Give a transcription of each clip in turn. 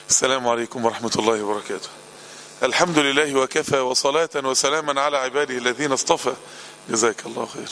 السلام عليكم ورحمة الله وبركاته الحمد لله وكفى وصلاة وسلاما على عباده الذين اصطفى جزاك الله خير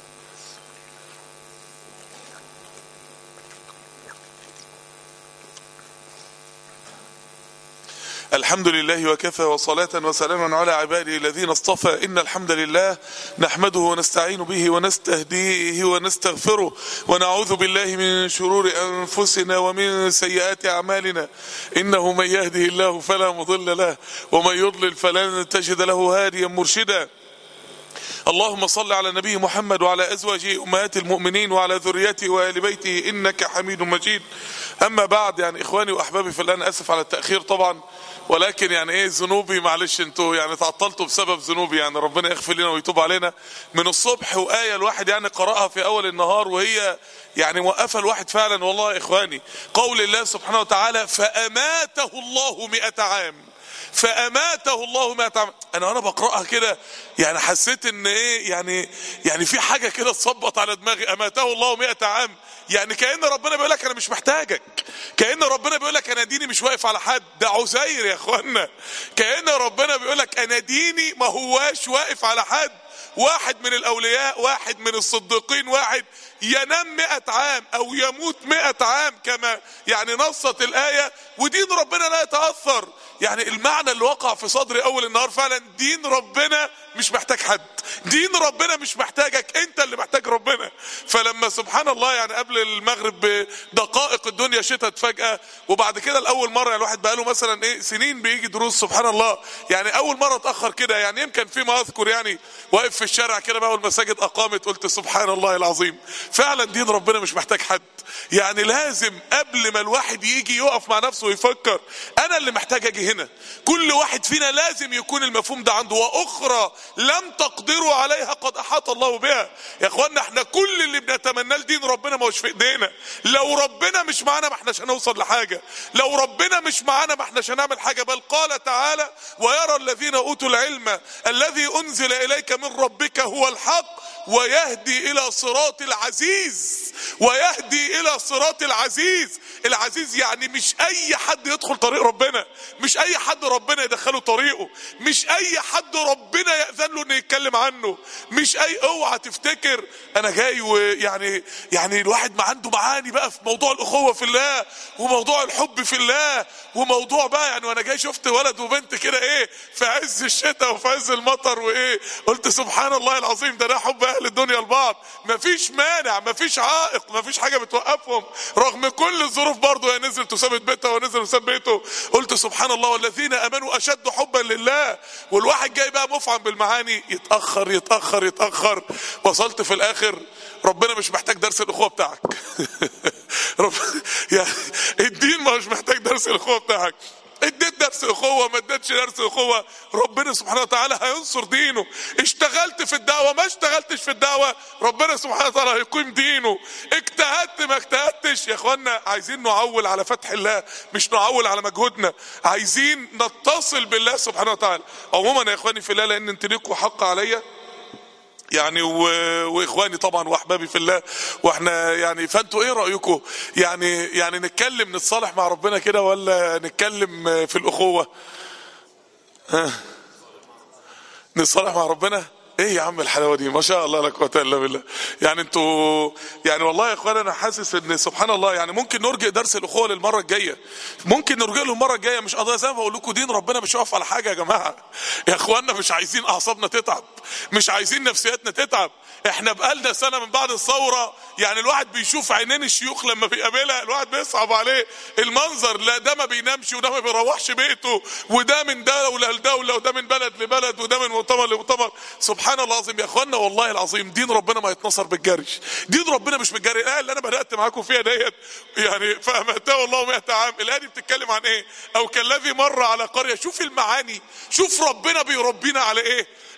الحمد لله وكفى وصلاة وسلاما على عباده الذين اصطفى إن الحمد لله نحمده ونستعين به ونستهديه ونستغفره ونعوذ بالله من شرور أنفسنا ومن سيئات أعمالنا إنه من يهده الله فلا مضل له ومن يضلل فلن تجد له هاديا مرشدا اللهم صل على نبي محمد وعلى أزواجه أمهات المؤمنين وعلى ذريته وآل بيته إنك حميد مجيد أما بعد يعني إخواني وأحبابي في الله أنا أسف على التأخير طبعا ولكن يعني ايه ذنوبي معلش انتوا يعني تعطلتوا بسبب ذنوبي يعني ربنا يغفر لنا ويتوب علينا من الصبح وآية الواحد يعني قرأها في أول النهار وهي يعني موقفة الواحد فعلا والله يا إخواني قول الله سبحانه وتعالى فأماته الله مئة عام فأماته الله مئة عام أنا وأنا بقرأها كده يعني حسيت إن إيه يعني يعني في حاجة كده تصبط على دماغي أماته الله مئة عام يعني كأن ربنا بيقول لك أنا مش محتاجك كأن ربنا بيقول لك أنا ديني مش واقف على حد ده عزير يا إخوانا كأن ربنا بيقول لك أنا ديني ما هواش واقف على حد واحد من الأولياء واحد من الصديقين واحد ينام مئة عام أو يموت مئة عام كما يعني نصت الآية ودين ربنا لا يتأثر يعني المعنى اللي وقع في صدري أول النهار فعلا دين ربنا مش محتاج حد دين ربنا مش محتاجك انت اللي محتاج ربنا فلما سبحان الله يعني قبل المغرب بدقائق الدنيا شتت فجأة وبعد كده الأول مرة يعني الواحد بقاله مثلا ايه سنين بيجي دروس سبحان الله يعني أول مرة اتأخر كده يعني يمكن فيما أذكر يعني واقف في الشارع كده بقى والمساجد أقامت قلت سبحان الله العظيم فعلا دين ربنا مش محتاج حد يعني لازم قبل ما الواحد يجي يقف مع نفسه ويفكر انا اللي محتاج اجي هنا كل واحد فينا لازم يكون المفهوم ده عنده واخرى لم تقدروا عليها قد احاط الله بها يا اخوانا احنا كل اللي بنتمناه لدين ربنا ما هوش في ايدينا لو ربنا مش معانا ما احناش هنوصل لحاجه لو ربنا مش معانا ما احناش هنعمل حاجه بل قال تعالى ويرى الذين اوتوا العلم الذي انزل اليك من ربك هو الحق ويهدي الى صراط العزيز ويهدي الى صراط العزيز العزيز يعني مش اي حد يدخل طريق ربنا مش اي حد ربنا يدخله طريقه مش اي حد ربنا يأذن له انه يتكلم عنه مش اي اوعى تفتكر انا جاي ويعني يعني الواحد ما عنده معاني بقى في موضوع الاخوة في الله وموضوع الحب في الله وموضوع بقى يعني وانا جاي شفت ولد وبنت كده ايه في عز الشتاء وفي عز المطر وايه قلت سبحان الله العظيم ده ده حب اهل الدنيا لبعض مفيش مانع مفيش عائق مفيش حاجة بتوقفهم رغم كل الظروف برضه هي نزلت وسابت بيتها ونزل وساب بيته قلت سبحان الله والذين امنوا اشد حبا لله والواحد جاي بقى مفعم بالمعاني يتاخر يتاخر يتاخر وصلت في الاخر ربنا مش محتاج درس الاخوه بتاعك رب يعني الدين ما مش محتاج درس الاخوه بتاعك اديت درس اخوه ما اديتش درس اخوه ربنا سبحانه وتعالى هينصر دينه اشتغلت في الدعوه ما اشتغلتش في الدعوه ربنا سبحانه وتعالى هيقيم دينه اجتهدت ما اجتهدتش يا اخوانا عايزين نعول على فتح الله مش نعول على مجهودنا عايزين نتصل بالله سبحانه وتعالى عموما يا اخواني في الله لان انت ليكوا حق عليا يعني و... واخواني طبعا واحبابي في الله واحنا يعني فانتوا ايه رايكم يعني يعني نتكلم نتصالح مع ربنا كده ولا نتكلم في الاخوه ها نتصالح مع ربنا ايه يا عم الحلاوه دي ما شاء الله لا قوه الا بالله يعني انتوا يعني والله يا اخوان انا حاسس ان سبحان الله يعني ممكن نرجع درس الاخوه للمره الجايه ممكن نرجع له المره الجايه مش قضيه زي ما بقول لكم دين ربنا مش واقف على حاجه يا جماعه يا اخواننا مش عايزين اعصابنا تتعب مش عايزين نفسياتنا تتعب احنا بقالنا سنه من بعد الثوره يعني الواحد بيشوف عينين الشيوخ لما بيقابلها الواحد بيصعب عليه المنظر لا ده ما بينامش وده ما بيروحش بيته وده من دوله لدوله وده من بلد لبلد وده من مؤتمر لمؤتمر سبحان الله العظيم يا اخوانا والله العظيم دين ربنا ما يتنصر بالجري دين ربنا مش بالجري الايه اللي انا بدات معاكم فيها ديت يعني فامته الله 100 عام الايه دي بتتكلم عن ايه او كالذي مر على قريه شوف المعاني شوف ربنا بيربينا على ايه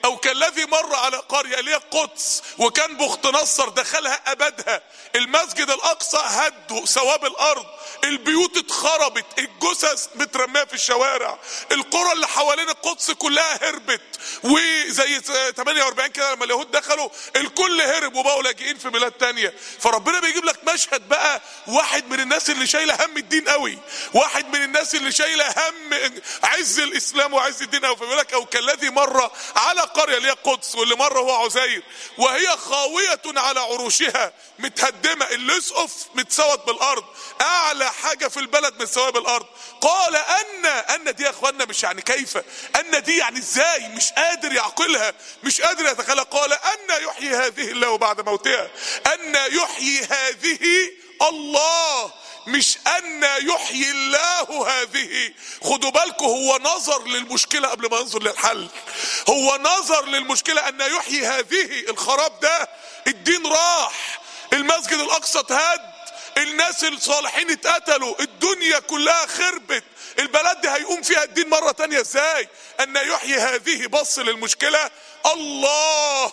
او كالذي مر على قريه اللي هي القدس وكان بخت نصر دخلها ابدها المسجد الاقصى هدوا سواب الارض البيوت اتخربت الجثث مترميه في الشوارع القرى اللي حوالين القدس كلها هربت وزي 48 كده لما اليهود دخلوا الكل هرب وبقوا لاجئين في بلاد تانية فربنا بيجيب لك مشهد بقى واحد من الناس اللي شايله هم الدين قوي واحد من الناس اللي شايله هم عز الاسلام وعز الدين قوي فبيقول لك او كالذي مر على قريه اللي هي القدس واللي مر هو عزير وهي خاويه على عروشها متهدمه الاسقف متسوت بالارض اعلى حاجه في البلد متسويه بالارض قال ان ان دي يا اخوانا مش يعني كيف ان دي يعني ازاي مش قادر يعقلها مش قادر يتخيلها قال ان يحيي هذه الله بعد موتها ان يحيي هذه الله مش ان يحيي الله هذه خدوا بالكم هو نظر للمشكله قبل ما ينظر للحل هو نظر للمشكله ان يحيي هذه الخراب ده الدين راح المسجد الاقصى اتهد الناس الصالحين اتقتلوا الدنيا كلها خربت البلد دي هيقوم فيها الدين مرة تانية ازاي ان يحيي هذه بص للمشكلة الله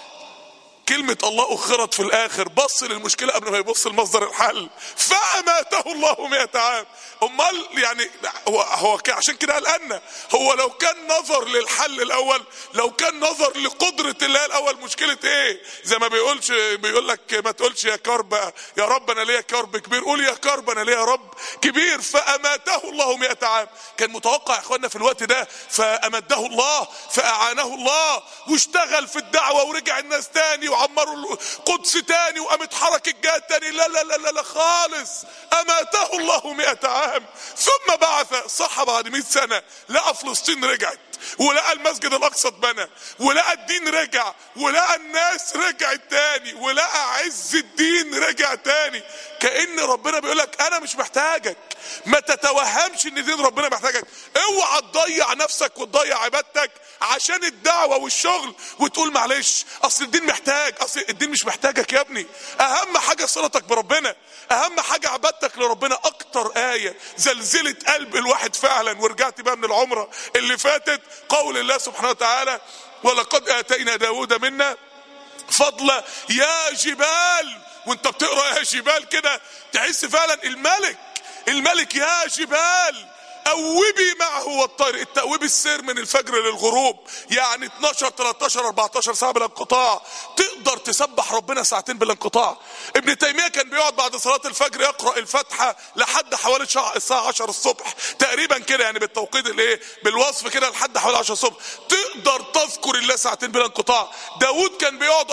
كلمة الله أخرت في الآخر بص للمشكلة قبل ما يبص لمصدر الحل فأماته الله مئة عام أمال يعني هو, هو عشان كده قال أن هو لو كان نظر للحل الأول لو كان نظر لقدرة الله الأول مشكلة إيه زي ما بيقولش بيقول لك ما تقولش يا كرب يا رب أنا ليا كرب كبير قول يا كرب أنا ليا رب كبير فأماته الله مئة عام كان متوقع يا إخواننا في الوقت ده فأمده الله فأعانه الله واشتغل في الدعوة ورجع الناس تاني وعمروا القدس تاني وقامت حركة جهات تاني لا لا لا لا, لا خالص أماته الله مئة عام ثم بعث صح بعد مئة سنة لقى فلسطين رجعت ولقى المسجد الاقصى اتبنى ولقى الدين رجع ولقى الناس رجعت تاني ولقى عز الدين رجع تاني كأن ربنا بيقول لك انا مش محتاجك ما تتوهمش ان دين ربنا محتاجك اوعى تضيع نفسك وتضيع عبادتك عشان الدعوة والشغل وتقول معلش اصل الدين محتاج اصل الدين مش محتاجك يا ابني اهم حاجة صلتك بربنا اهم حاجة عبادتك لربنا اكتر آية زلزلت قلب الواحد فعلا ورجعت بقى من العمرة اللي فاتت قول الله سبحانه وتعالى ولقد اتينا داود منا فضلا يا جبال وانت بتقرا يا جبال كده تحس فعلا الملك الملك يا جبال أوبي معه والطير التأويب السير من الفجر للغروب يعني 12 13 14 ساعة بلا انقطاع تقدر تسبح ربنا ساعتين بلا انقطاع ابن تيمية كان بيقعد بعد صلاة الفجر يقرأ الفاتحة لحد حوالي الساعة 10 الصبح تقريبا كده يعني بالتوقيت الايه بالوصف كده لحد حوالي 10 الصبح تقدر تذكر الله ساعتين بلا انقطاع داود كان بيقعد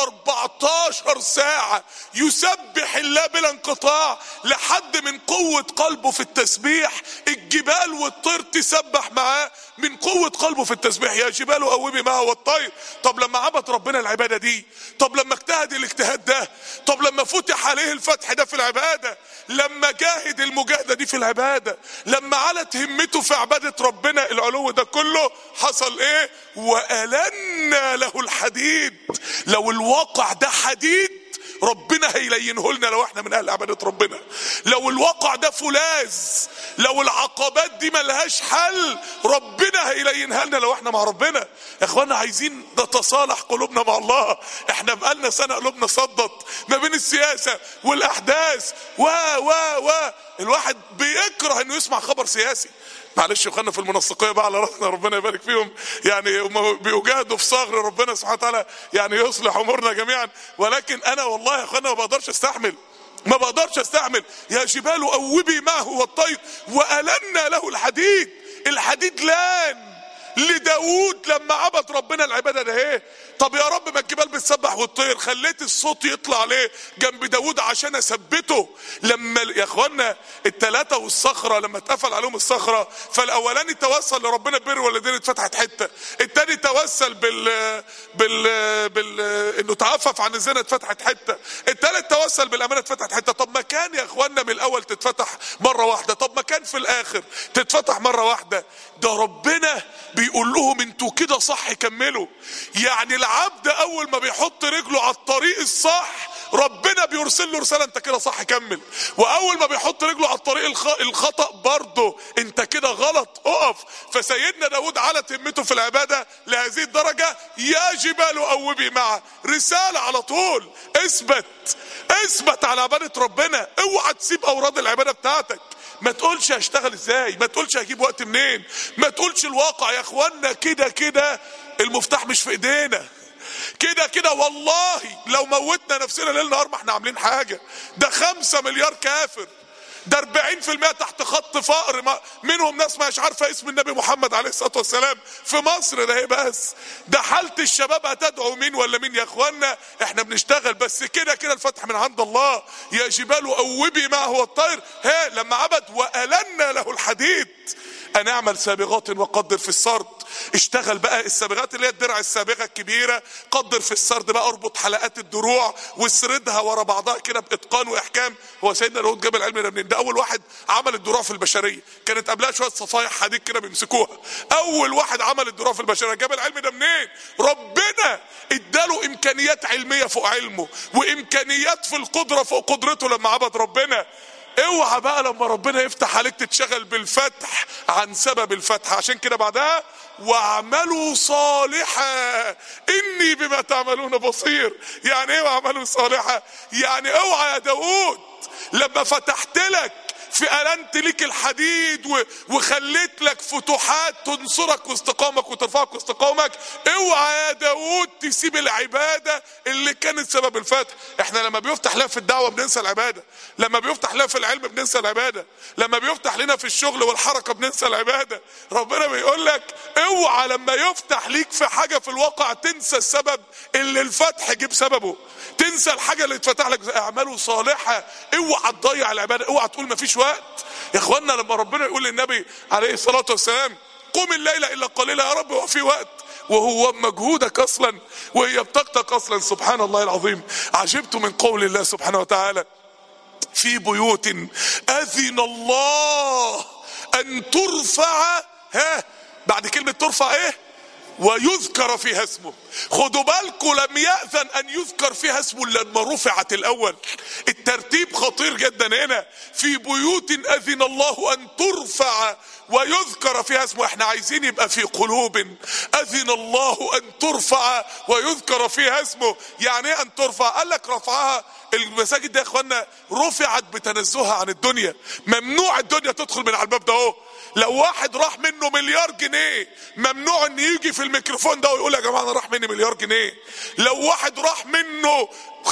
14 ساعة يسبح الله بلا انقطاع لحد من قوة قلبه في التسبيح الجبال والطير تسبح معاه من قوة قلبه في التسبيح يا جبال قومي معه والطير طب لما عبد ربنا العبادة دي طب لما اجتهد الاجتهاد ده طب لما فتح عليه الفتح ده في العبادة لما جاهد المجاهدة دي في العبادة لما علت همته في عبادة ربنا العلو ده كله حصل ايه وألنا له الحديد لو الواقع ده حديد ربنا هيلينه لنا لو احنا من اهل عباده ربنا لو الواقع ده فولاذ لو العقبات دي ملهاش حل ربنا هيلينها لنا لو احنا مع ربنا يا اخوانا عايزين نتصالح قلوبنا مع الله احنا بقالنا سنه قلوبنا صدت ما بين السياسه والاحداث و و و الواحد بيكره انه يسمع خبر سياسي معلش اخوانا في المنسقيه بقى على راسنا ربنا يبارك فيهم يعني هم بيجاهدوا في صغر ربنا سبحانه وتعالى يعني يصلح امورنا جميعا ولكن انا والله يا اخوانا ما بقدرش استحمل ما بقدرش استحمل يا جبال اوبي معه والطير والنا له الحديد الحديد لان لداود لما عبد ربنا العباده ده ايه طب يا رب ما الجبال بتسبح والطير خليت الصوت يطلع ليه جنب داود عشان اثبته لما يا اخوانا الثلاثه والصخره لما اتقفل عليهم الصخره فالاولاني توسل لربنا بر والدين اتفتحت حته الثاني توسل بال بال بال انه تعفف عن الزنا اتفتحت حته الثالث توسل بالامانه اتفتحت حته طب ما كان يا اخوانا من الاول تتفتح مره واحده طب ما كان عشان في الاخر تتفتح مرة واحدة ده ربنا بيقول لهم انتوا كده صح كملوا يعني العبد اول ما بيحط رجله على الطريق الصح ربنا بيرسل له رساله انت كده صح كمل واول ما بيحط رجله على الطريق الخ... الخطا برضه انت كده غلط اقف فسيدنا داود على تمته في العباده لهذه الدرجه يا جبال اوبي معه رساله على طول اثبت اثبت على عباده ربنا اوعى تسيب اوراد العباده بتاعتك ما تقولش هشتغل ازاي ما تقولش هجيب وقت منين ما تقولش الواقع يا اخوانا كده كده المفتاح مش في ايدينا كده كده والله لو موتنا نفسنا ليل نهار ما احنا عاملين حاجة ده خمسة مليار كافر ده 40% تحت خط فقر ما منهم ناس مش عارفه اسم النبي محمد عليه الصلاه والسلام في مصر ده ايه بس ده حاله الشباب هتدعو مين ولا مين يا اخوانا احنا بنشتغل بس كده كده الفتح من عند الله يا جبال اوبي ما هو الطير ها لما عبد والنا له الحديد ان اعمل سابغات وقدر في السرد اشتغل بقى السابغات اللي هي الدرع السابغه الكبيره قدر في السرد بقى اربط حلقات الدروع واسردها ورا بعضها كده باتقان واحكام هو سيدنا داود جاب العلم ده منين ده اول واحد عمل الدروع في البشريه كانت قبلها شويه صفايح حديد كده بيمسكوها اول واحد عمل الدروع في البشريه جاب العلم ده منين ربنا اداله امكانيات علميه فوق علمه وامكانيات في القدره فوق قدرته لما عبد ربنا اوعى بقى لما ربنا يفتح عليك تتشغل بالفتح عن سبب الفتح عشان كده بعدها واعملوا صالحا اني بما تعملون بصير يعني ايه واعملوا صالحا يعني اوعى يا داود لما فتحت لك في ألنت لك الحديد و... وخليت لك فتوحات تنصرك واستقامك وترفعك واستقامك اوعى يا داود تسيب العبادة اللي كانت سبب الفتح احنا لما بيفتح لنا في الدعوة بننسى العبادة لما بيفتح لنا في العلم بننسى العبادة لما بيفتح لنا في الشغل والحركة بننسى العبادة ربنا بيقول لك اوعى لما يفتح ليك في حاجة في الواقع تنسى السبب اللي الفتح جيب سببه تنسى الحاجة اللي اتفتح لك اعملوا صالحة اوعى تضيع العبادة اوعى تقول مفيش وقت يا اخوانا لما ربنا يقول للنبي عليه الصلاة والسلام قم الليلة الا قليلا يا رب هو في وقت وهو مجهودك اصلا وهي بطاقتك اصلا سبحان الله العظيم عجبت من قول الله سبحانه وتعالى في بيوت اذن الله ان ترفع ها بعد كلمة ترفع ايه ويذكر فيها اسمه خدوا بالكم لم يأذن أن يذكر فيها اسمه إلا لما رفعت الأول الترتيب خطير جدا هنا في بيوت أذن الله أن ترفع ويذكر فيها اسمه احنا عايزين يبقى في قلوب أذن الله أن ترفع ويذكر فيها اسمه يعني ايه أن ترفع قال لك رفعها المساجد دي يا اخوانا رفعت بتنزهها عن الدنيا ممنوع الدنيا تدخل من على الباب ده اهو لو واحد راح منه مليار جنيه ممنوع ان يجي في الميكروفون ده ويقول يا جماعه انا راح مني مليار جنيه لو واحد راح منه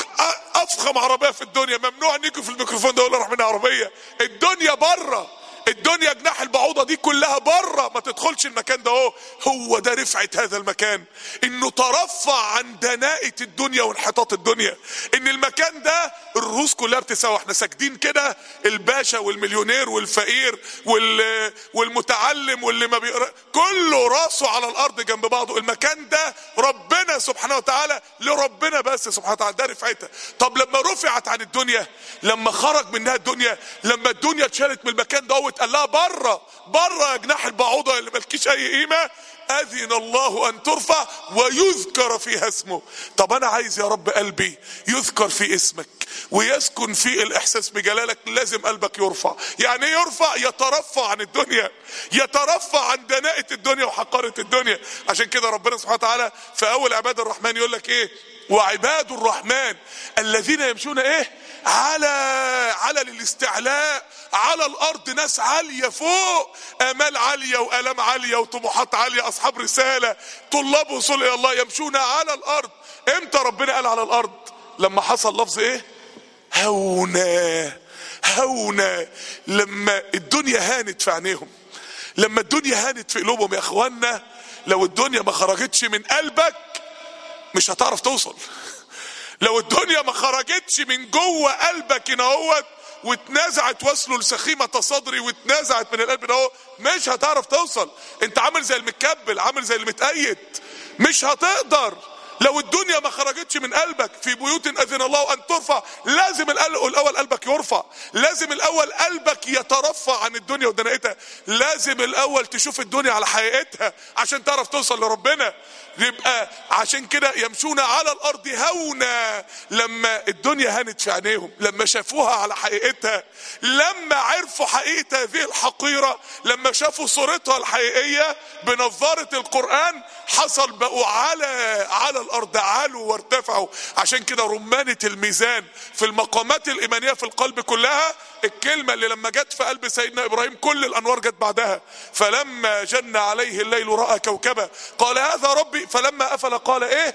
افخم عربيه في الدنيا ممنوع ان يجي في الميكروفون ده ويقول راح مني عربيه الدنيا بره الدنيا جناح البعوضة دي كلها بره ما تدخلش المكان ده اهو هو ده رفعة هذا المكان انه ترفع عن دناءة الدنيا وانحطاط الدنيا ان المكان ده الروس كلها بتساوي احنا ساجدين كده الباشا والمليونير والفقير وال... والمتعلم واللي ما بيقرا كله راسه على الارض جنب بعضه المكان ده ربنا سبحانه وتعالى لربنا بس سبحانه وتعالى ده رفعتها طب لما رفعت عن الدنيا لما خرج منها الدنيا لما الدنيا اتشالت من المكان ده واتقال لها بره بره يا جناح البعوضه اللي مالكيش اي قيمه اذن الله ان ترفع ويذكر فيها اسمه طب انا عايز يا رب قلبي يذكر في اسمك ويسكن فيه الاحساس بجلالك لازم قلبك يرفع يعني ايه يرفع يترفع عن الدنيا يترفع عن دناءة الدنيا وحقارة الدنيا عشان كده ربنا سبحانه وتعالى في اول عباد الرحمن يقول لك ايه وعباد الرحمن الذين يمشون ايه على على الاستعلاء على الارض ناس عاليه فوق امال عاليه والام عاليه وطموحات عاليه اصحاب رساله طلاب وصول الى الله يمشون على الارض امتى ربنا قال على الارض لما حصل لفظ ايه هونا هونا لما الدنيا هانت في عينيهم لما الدنيا هانت في قلوبهم يا اخوانا لو الدنيا ما خرجتش من قلبك مش هتعرف توصل لو الدنيا ما خرجتش من جوه قلبك هنا اهوت واتنازعت وصله لسخيمة صدري واتنازعت من القلب ده مش هتعرف توصل انت عامل زي المتكبل عامل زي المتأيد مش هتقدر لو الدنيا ما خرجتش من قلبك في بيوت اذن الله ان ترفع لازم الاول قلبك يرفع لازم الاول قلبك يترفع عن الدنيا ودنيتها لازم الاول تشوف الدنيا على حقيقتها عشان تعرف توصل لربنا يبقى عشان كده يمشون على الارض هونا لما الدنيا هانت في عينيهم لما شافوها على حقيقتها لما عرفوا حقيقه هذه الحقيره لما شافوا صورتها الحقيقيه بنظاره القران حصل بقوا على على الارض علوا وارتفعوا عشان كده رمانه الميزان في المقامات الايمانيه في القلب كلها الكلمه اللي لما جت في قلب سيدنا ابراهيم كل الانوار جت بعدها فلما جن عليه الليل راى كوكبا قال هذا ربي فلما افل قال ايه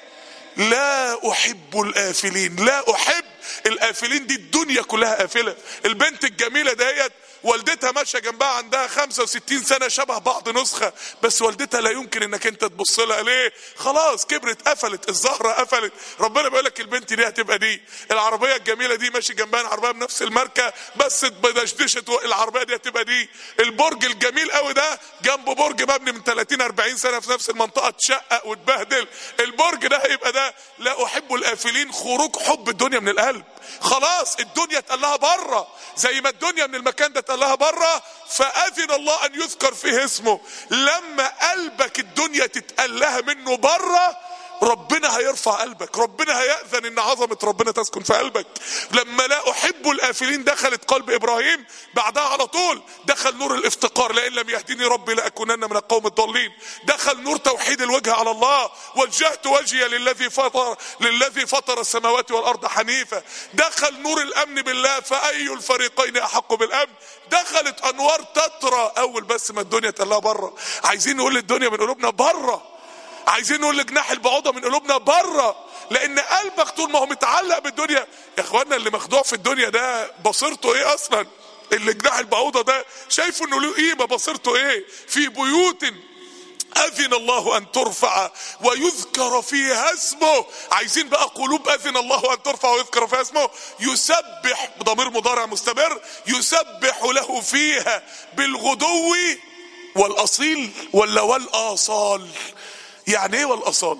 لا احب الافلين لا احب الافلين دي الدنيا كلها قافله البنت الجميله ديت والدتها ماشيه جنبها عندها 65 سنه شبه بعض نسخه بس والدتها لا يمكن انك انت تبص لها ليه خلاص كبرت قفلت الزهره قفلت ربنا بيقول لك البنت دي هتبقى دي العربيه الجميله دي ماشي جنبها العربيه بنفس الماركه بس بدشدشت العربيه دي هتبقى دي البرج الجميل قوي ده جنبه برج مبني من 30 40 سنه في نفس المنطقه اتشقق واتبهدل البرج ده هيبقى ده لا احب الافلين خروج حب الدنيا من القلب خلاص الدنيا اتقال لها بره زي ما الدنيا من المكان ده اتقال لها بره فاذن الله ان يذكر فيه اسمه لما قلبك الدنيا تتقال لها منه بره ربنا هيرفع قلبك ربنا هيأذن ان عظمة ربنا تسكن في قلبك لما لا احب الافلين دخلت قلب ابراهيم بعدها على طول دخل نور الافتقار لان لم يهدني ربي لاكونن من القوم الضالين دخل نور توحيد الوجه على الله وجهت وجهي للذي فطر للذي فطر السماوات والارض حنيفا دخل نور الامن بالله فاي الفريقين احق بالامن دخلت انوار تترى اول بس ما الدنيا تقلها بره عايزين نقول للدنيا من قلوبنا بره عايزين نقول لجناح البعوضه من قلوبنا بره لان قلبك طول ما هو متعلق بالدنيا يا اخوانا اللي مخدوع في الدنيا ده بصيرته ايه اصلا اللي جناح البعوضه ده شايفه انه له قيمه بصيرته ايه في بيوت اذن الله ان ترفع ويذكر فيها اسمه عايزين بقى قلوب اذن الله ان ترفع ويذكر فيها اسمه يسبح بضمير مضارع مستمر يسبح له فيها بالغدو والاصيل ولا والاصال يعني ايه والاصال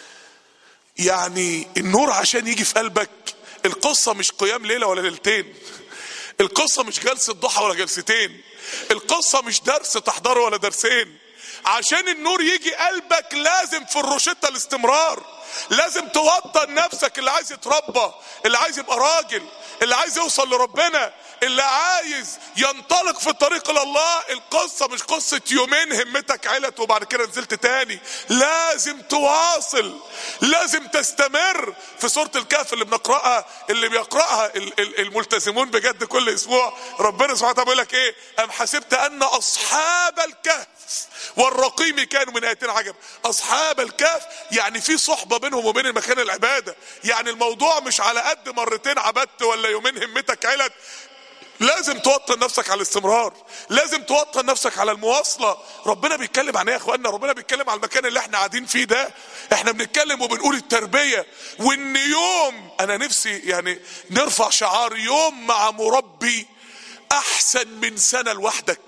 يعني النور عشان يجي في قلبك القصة مش قيام ليلة ولا ليلتين القصة مش جلسة ضحى ولا جلستين القصة مش درس تحضره ولا درسين عشان النور يجي قلبك لازم في الروشتة الاستمرار لازم توطن نفسك اللي عايز يتربى اللي عايز يبقى راجل اللي عايز يوصل لربنا اللي عايز ينطلق في الطريق الى الله القصه مش قصه يومين همتك علت وبعد كده نزلت تاني لازم تواصل لازم تستمر في سوره الكهف اللي بنقراها اللي بيقراها الملتزمون بجد كل اسبوع ربنا سبحانه وتعالى بيقول لك ايه ام حسبت ان اصحاب الكهف والرقيم كانوا من ايتين عجب اصحاب الكهف يعني في صحبه بينهم وبين المكان العباده يعني الموضوع مش على قد مرتين عبدت ولا يومين همتك علت لازم توطن نفسك على الاستمرار لازم توطن نفسك على المواصلة ربنا بيتكلم عن ايه يا اخوانا ربنا بيتكلم على المكان اللي احنا قاعدين فيه ده احنا بنتكلم وبنقول التربية وان يوم انا نفسي يعني نرفع شعار يوم مع مربي احسن من سنة لوحدك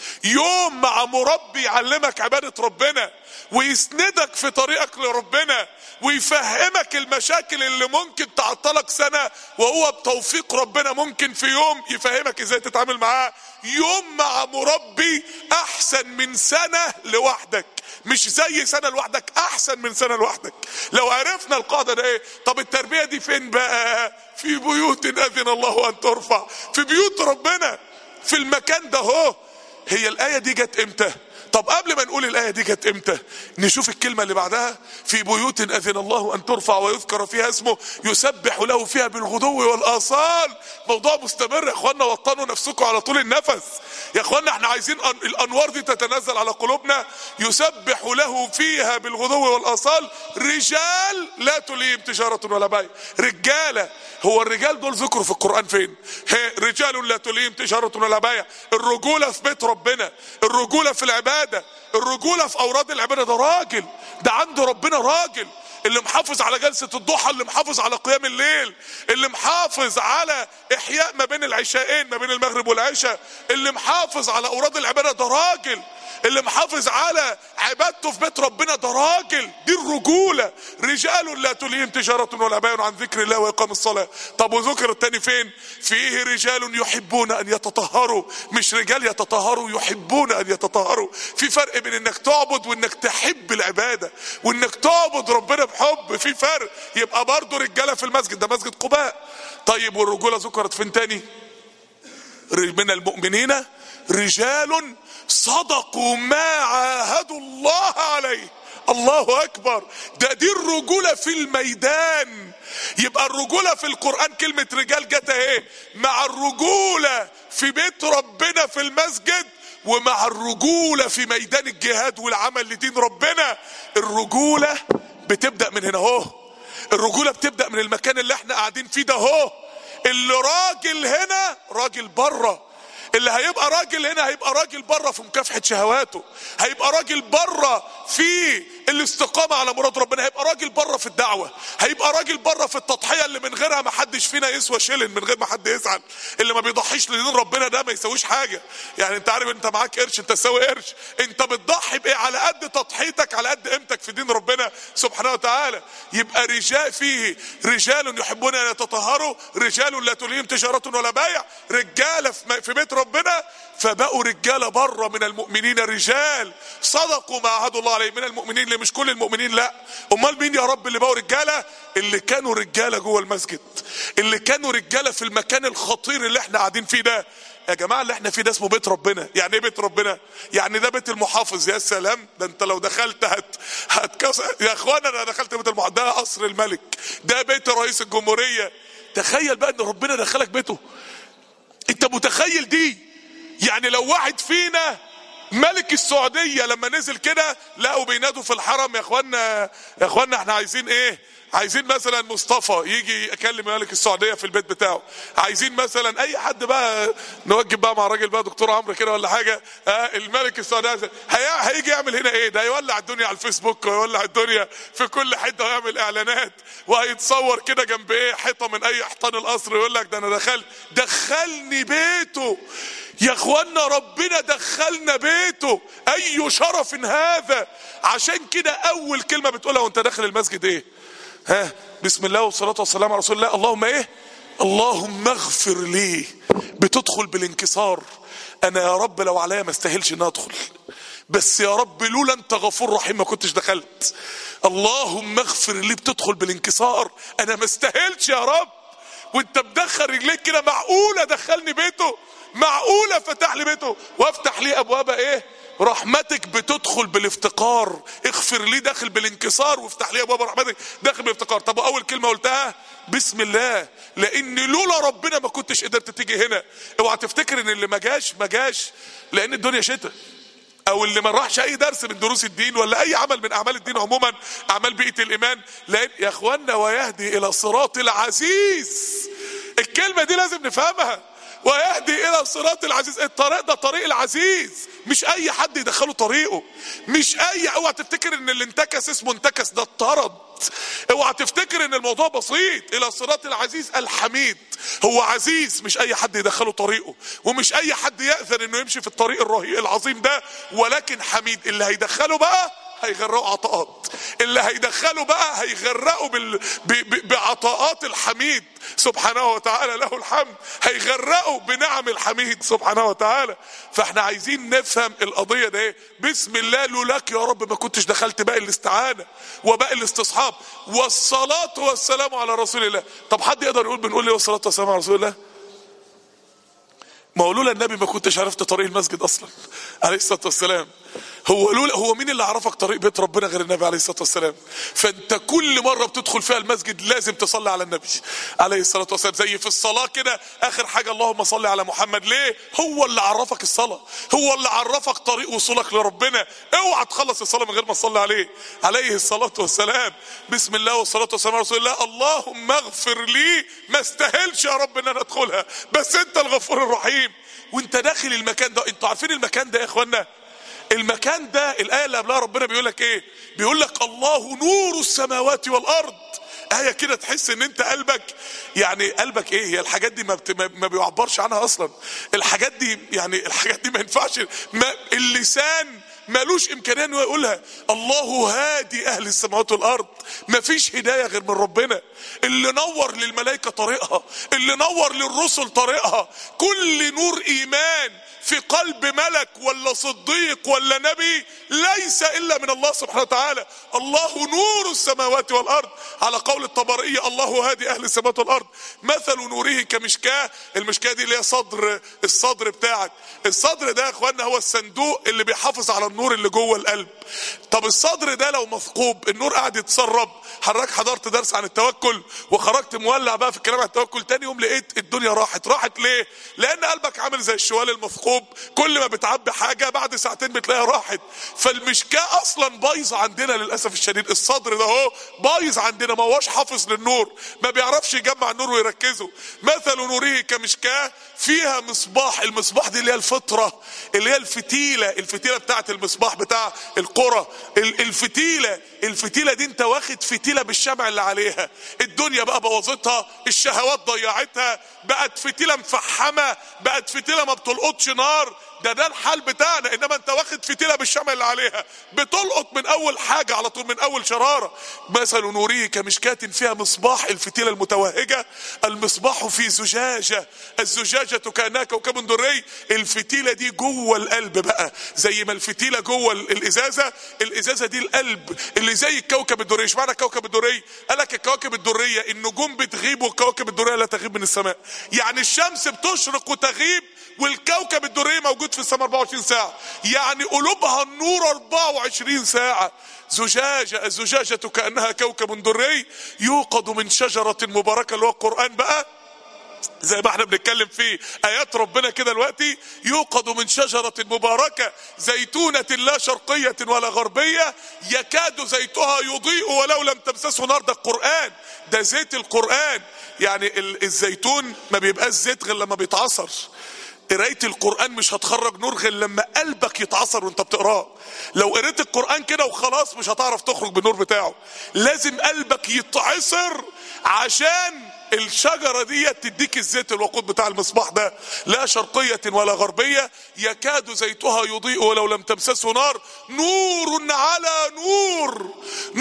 يوم مع مربي يعلمك عبادة ربنا ويسندك في طريقك لربنا ويفهمك المشاكل اللي ممكن تعطلك سنة وهو بتوفيق ربنا ممكن في يوم يفهمك ازاي تتعامل معاه يوم مع مربي احسن من سنة لوحدك مش زي سنة لوحدك احسن من سنة لوحدك لو عرفنا القاعدة ده ايه طب التربية دي فين بقى في بيوت اذن الله ان ترفع في بيوت ربنا في المكان ده هو هي الايه دي جت امتى طب قبل ما نقول الايه دي جت امتى نشوف الكلمه اللي بعدها في بيوت اذن الله ان ترفع ويذكر فيها اسمه يسبح له فيها بالغدو والاصال موضوع مستمر يا اخوانا وطنوا نفسكم على طول النفس يا اخوانا احنا عايزين الانوار دي تتنزل على قلوبنا يسبح له فيها بالغدو والاصال رجال لا تليهم تجاره ولا بيع رجاله هو الرجال دول ذكروا في القران فين رجال لا تليهم تجاره ولا بيع الرجوله في بيت ربنا الرجوله في العباده العباده الرجوله في اوراد العباده ده راجل ده عنده ربنا راجل اللي محافظ على جلسة الضحى اللي محافظ على قيام الليل اللي محافظ على احياء ما بين العشاءين ما بين المغرب والعشاء اللي محافظ محافظ على اوراد العباده ده راجل اللي محافظ على عبادته في بيت ربنا ده راجل دي الرجولة رجال لا تلهيهم تجارة ولا بيع عن ذكر الله وإقام الصلاة طب وذكر التاني فين فيه رجال يحبون أن يتطهروا مش رجال يتطهروا يحبون أن يتطهروا في فرق بين انك تعبد وانك تحب العبادة وانك تعبد ربنا بحب في فرق يبقى برضه رجالة في المسجد ده مسجد قباء طيب والرجولة ذكرت فين تاني من المؤمنين رجال صدقوا ما عاهدوا الله عليه الله اكبر ده دي الرجولة في الميدان يبقى الرجولة في القرآن كلمة رجال جت اهي مع الرجولة في بيت ربنا في المسجد ومع الرجولة في ميدان الجهاد والعمل لدين ربنا الرجولة بتبدأ من هنا اهو الرجولة بتبدأ من المكان اللي احنا قاعدين فيه ده اهو اللي راجل هنا راجل بره اللي هيبقى راجل هنا هيبقى راجل بره في مكافحة شهواته هيبقى راجل بره في الاستقامة على مراد ربنا هيبقى راجل بره في الدعوة هيبقى راجل بره في التضحية اللي من غيرها ما حدش فينا يسوى شيلن من غير ما حد يزعل اللي ما بيضحيش لدين ربنا ده ما يسويش حاجة يعني انت عارف انت معاك قرش انت تساوي قرش انت بتضحي بايه على قد تضحيتك على قد قيمتك في دين ربنا سبحانه وتعالى يبقى رجال فيه رجال يحبون ان يتطهروا رجال لا تلهيهم تجارة ولا بيع رجالة في بيت ربنا فبقوا رجاله بره من المؤمنين رجال صدقوا ما عهدوا الله عليه من المؤمنين اللي مش كل المؤمنين لا امال مين يا رب اللي بقوا رجاله اللي كانوا رجاله جوه المسجد اللي كانوا رجاله في المكان الخطير اللي احنا قاعدين فيه ده يا جماعه اللي احنا فيه ده اسمه بيت ربنا يعني ايه بيت ربنا يعني ده بيت المحافظ يا سلام ده انت لو دخلت هت هتكسر يا اخوانا انا دخلت بيت المحافظ ده قصر الملك ده بيت رئيس الجمهوريه تخيل بقى ان ربنا دخلك بيته انت متخيل دي يعني لو واحد فينا ملك السعودية لما نزل كده لقوا بينادوا في الحرم يا اخوانا يا اخوانا احنا عايزين ايه عايزين مثلا مصطفى يجي يكلم ملك السعوديه في البيت بتاعه عايزين مثلا اي حد بقى نوجب بقى مع راجل بقى دكتور عمرو كده ولا حاجه آه الملك السعوديه هي... هيجي يعمل هنا ايه ده هيولع الدنيا على الفيسبوك ويولع الدنيا في كل حته ويعمل اعلانات وهيتصور كده جنب ايه حيطه من اي حيطان القصر ويقول لك ده انا دخلت دخلني بيته يا اخوانا ربنا دخلنا بيته اي شرف هذا عشان كده اول كلمه بتقولها وانت داخل المسجد ايه ها بسم الله والصلاة والسلام على رسول الله اللهم ايه اللهم اغفر لي بتدخل بالانكسار انا يا رب لو عليا ما استاهلش ان ادخل بس يا رب لولا انت غفور رحيم ما كنتش دخلت اللهم اغفر لي بتدخل بالانكسار انا ما استاهلش يا رب وانت مدخل رجليك كده معقولة دخلني بيته معقولة فتح لي بيته وافتح لي ابواب ايه رحمتك بتدخل بالافتقار اغفر لي داخل بالانكسار وافتح لي ابواب رحمتك داخل بالافتقار طب اول كلمه قلتها بسم الله لان لولا ربنا ما كنتش قدرت تيجي هنا اوعى تفتكر ان اللي ما جاش ما جاش لان الدنيا شتاء او اللي ما راحش اي درس من دروس الدين ولا اي عمل من اعمال الدين عموما اعمال بيئه الايمان لان يا اخوانا ويهدي الى صراط العزيز الكلمه دي لازم نفهمها ويهدي الى صراط العزيز الطريق ده طريق العزيز مش اي حد يدخله طريقه مش اي اوعى تفتكر ان اللي انتكس اسمه انتكس ده اتطرد اوعى تفتكر ان الموضوع بسيط الى صراط العزيز الحميد هو عزيز مش اي حد يدخله طريقه ومش اي حد يأذن انه يمشي في الطريق الرهيب العظيم ده ولكن حميد اللي هيدخله بقى هيغرقوا عطاءات اللي هيدخلوا بقى هيغرقوا بال... ب... ب... بعطاءات الحميد سبحانه وتعالى له الحمد هيغرقوا بنعم الحميد سبحانه وتعالى فاحنا عايزين نفهم القضيه ده ايه بسم الله لولاك يا رب ما كنتش دخلت باقي الاستعانه وباقي الاستصحاب والصلاه والسلام على رسول الله طب حد يقدر يقول بنقول ليه والصلاه والسلام على رسول الله ما هو لولا النبي ما كنتش عرفت طريق المسجد اصلا عليه الصلاه والسلام هو لولا هو مين اللي عرفك طريق بيت ربنا غير النبي عليه الصلاه والسلام فانت كل مره بتدخل فيها المسجد لازم تصلي على النبي عليه الصلاه والسلام زي في الصلاه كده اخر حاجه اللهم صل على محمد ليه هو اللي عرفك الصلاه هو اللي عرفك طريق وصولك لربنا اوعى تخلص الصلاه من غير ما تصلي عليه عليه الصلاه والسلام بسم الله والصلاه والسلام على رسول الله اللهم اغفر لي ما استاهلش يا رب ان انا ادخلها بس انت الغفور الرحيم وانت داخل المكان ده انتوا عارفين المكان ده يا اخوانا المكان ده الآية اللي قبلها ربنا بيقول لك ايه بيقول لك الله نور السماوات والأرض آية كده تحس ان انت قلبك يعني قلبك ايه هي الحاجات دي ما, بت... ما- ما بيعبرش عنها اصلا الحاجات دي يعني الحاجات دي ما ينفعش ما اللسان مالوش امكانيه انه يقولها الله هادي اهل السماوات والارض مفيش هدايه غير من ربنا اللي نور للملائكه طريقها اللي نور للرسل طريقها كل نور ايمان في قلب ملك ولا صديق ولا نبي ليس الا من الله سبحانه وتعالى الله نور السماوات والارض على قول الطبرية الله هادي اهل السماوات والارض مثل نوره كمشكاه المشكاه دي اللي هي صدر الصدر بتاعك الصدر ده يا اخوانا هو الصندوق اللي بيحافظ على النور اللي جوه القلب طب الصدر ده لو مثقوب النور قاعد يتسرب حضرتك حضرت درس عن التوكل وخرجت مولع بقى في الكلام عن التوكل تاني يوم لقيت الدنيا راحت راحت ليه لان قلبك عامل زي الشوال المثقوب كل ما بتعبي حاجه بعد ساعتين بتلاقيها راحت فالمشكاه اصلا بايظه عندنا للاسف الشديد الصدر ده اهو بايظ عندنا ما هوش حافظ للنور ما بيعرفش يجمع النور ويركزه مثل نوره كمشكاه فيها مصباح المصباح دي اللي هي الفطره اللي هي الفتيله الفتيله بتاعت المصباح بتاع القرى ال- الفتيله الفتيله دي انت واخد فتيله بالشمع اللي عليها الدنيا بقى بوظتها الشهوات ضيعتها بقت فتيله مفحمه بقت فتيله ما بتلقطش نار ده ده الحال بتاعنا انما انت واخد فتيله بالشمع اللي عليها بتلقط من اول حاجه على طول من اول شراره مثل نوره كمشكاة فيها مصباح الفتيله المتوهجه المصباح في زجاجه الزجاجه كانها كوكب دري الفتيله دي جوه القلب بقى زي ما الفتيله جوه ال- الازازه الازازه دي القلب اللي زي الكوكب الدري ايش معنى الكوكب الدري قال لك الكواكب الدريه النجوم بتغيب والكواكب الدريه لا تغيب من السماء يعني الشمس بتشرق وتغيب والكوكب الدري موجود في السماء 24 ساعة يعني قلوبها النور 24 ساعة زجاجة الزجاجة كأنها كوكب دري يوقد من شجرة مباركة اللي هو القرآن بقى زي ما احنا بنتكلم في ايات ربنا كده دلوقتي يوقد من شجرة مباركة زيتونة لا شرقية ولا غربية يكاد زيتها يضيء ولو لم تمسسه نار ده القرآن ده زيت القرآن يعني ال- الزيتون ما بيبقاش زيت غير لما بيتعصر قرايه القران مش هتخرج نور غير لما قلبك يتعصر وانت بتقراه لو قريت القران كده وخلاص مش هتعرف تخرج بالنور بتاعه لازم قلبك يتعصر عشان الشجرة دي تديك الزيت الوقود بتاع المصباح ده لا شرقية ولا غربية يكاد زيتها يضيء ولو لم تمسسه نار نور على نور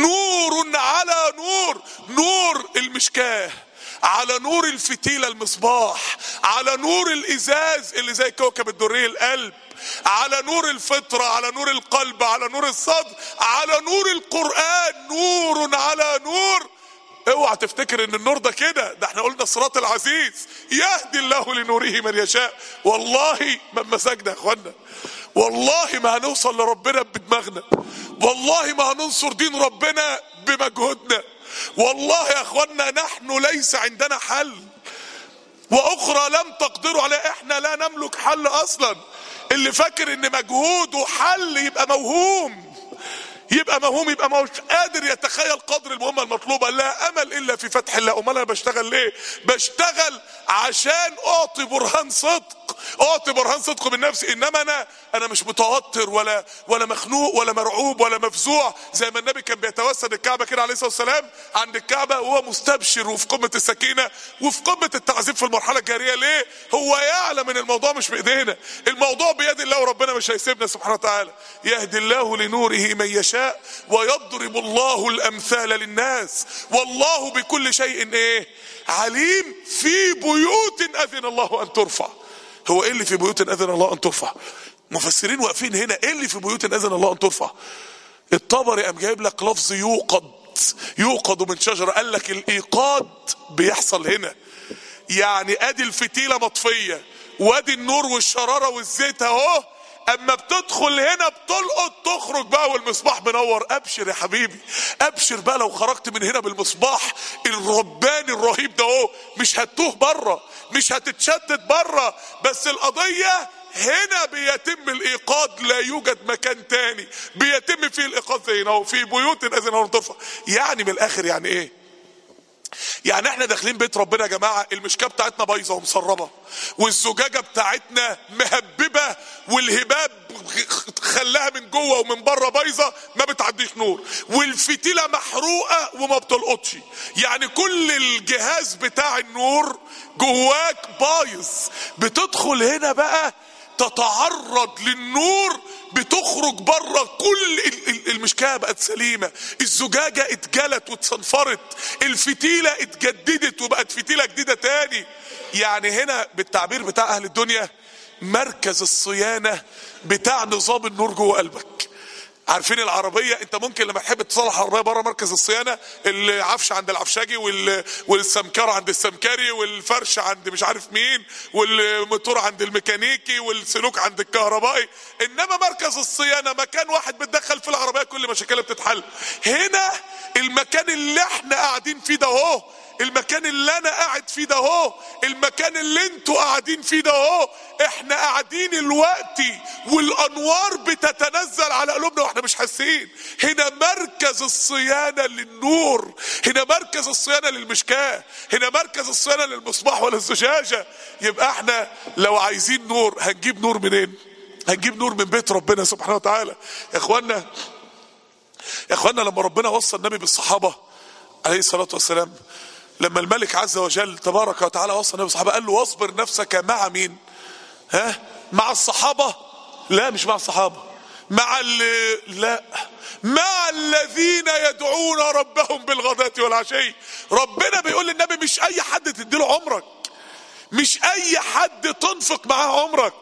نور على نور نور المشكاه على نور الفتيلة المصباح على نور الازاز اللي زي كوكب الدري القلب على نور الفطرة على نور القلب على نور الصدر على نور القرآن نور على نور اوعى تفتكر ان النور ده كده ده احنا قلنا الصراط العزيز يهدي الله لنوره من يشاء والله ما مساجنا يا اخوانا والله ما هنوصل لربنا بدماغنا والله ما هننصر دين ربنا بمجهودنا والله يا اخوانا نحن ليس عندنا حل واخرى لم تقدروا عليها احنا لا نملك حل اصلا اللي فاكر ان مجهوده حل يبقى موهوم يبقى موهوم يبقى مش قادر يتخيل قدر المهمة المطلوبة لا امل الا في فتح الله امال انا بشتغل ليه بشتغل عشان اعطي برهان صدق اعطي برهان صدق من نفسي انما انا انا مش متوتر ولا ولا مخنوق ولا مرعوب ولا مفزوع زي ما النبي كان بيتوسد الكعبه كده عليه الصلاه والسلام عند الكعبه وهو مستبشر وفي قمه السكينه وفي قمه التعذيب في المرحله الجاريه ليه؟ هو يعلم ان الموضوع مش بايدينا الموضوع بيد الله وربنا مش هيسيبنا سبحانه وتعالى يهدي الله لنوره من يشاء ويضرب الله الامثال للناس والله بكل شيء ايه؟ عليم في بيوت اذن الله ان ترفع هو ايه اللي في بيوت اذن الله ان ترفع مفسرين واقفين هنا ايه اللي في بيوت اذن الله ان ترفع الطبري قام جايب لك لفظ يوقد يوقد من شجره قال لك الايقاد بيحصل هنا يعني ادي الفتيله مطفيه وادي النور والشراره والزيت اهو اما بتدخل هنا بتلقط تخرج بقى والمصباح منور ابشر يا حبيبي ابشر بقى لو خرجت من هنا بالمصباح الرباني الرهيب ده اهو مش هتوه بره مش هتتشتت بره بس القضيه هنا بيتم الايقاد لا يوجد مكان تاني بيتم فيه الايقاد زي هنا في بيوت اذن ترفع يعني من الاخر يعني ايه يعني احنا داخلين بيت ربنا يا جماعه المشكاه بتاعتنا بايظه ومسربه والزجاجه بتاعتنا مهببه والهباب خلاها من جوه ومن بره بايظه ما بتعديش نور والفتيله محروقه وما بتلقطش يعني كل الجهاز بتاع النور جواك بايظ بتدخل هنا بقى تتعرض للنور بتخرج بره كل المشكاه بقت سليمه الزجاجه اتجلت واتصنفرت الفتيله اتجددت وبقت فتيله جديده تاني يعني هنا بالتعبير بتاع اهل الدنيا مركز الصيانه بتاع نظام النور جوه قلبك عارفين العربيه انت ممكن لما تحب تصلح العربيه بره مركز الصيانه العفش عند العفشاجي وال... والسمكره عند السمكري والفرش عند مش عارف مين والموتور عند الميكانيكي والسلوك عند الكهربائي انما مركز الصيانه مكان واحد بتدخل في العربيه كل مشاكلها بتتحل هنا المكان اللي احنا قاعدين فيه ده اهو المكان اللي انا قاعد فيه ده اهو المكان اللي انتوا قاعدين فيه ده اهو احنا قاعدين الوقت والانوار بتتنزل على قلوبنا واحنا مش حاسين هنا مركز الصيانه للنور هنا مركز الصيانه للمشكاه هنا مركز الصيانه للمصباح ولا الزجاجه يبقى احنا لو عايزين نور هنجيب نور منين هنجيب نور من بيت ربنا سبحانه وتعالى يا اخوانا يا اخوانا لما ربنا وصى النبي بالصحابه عليه الصلاه والسلام لما الملك عز وجل تبارك وتعالى وصى النبي بالصحابه قال له واصبر نفسك مع مين ها مع الصحابه لا مش مع الصحابه مع اللي لا مع الذين يدعون ربهم بالغداة والعشي ربنا بيقول للنبي مش اي حد تديله عمرك مش اي حد تنفق معاه عمرك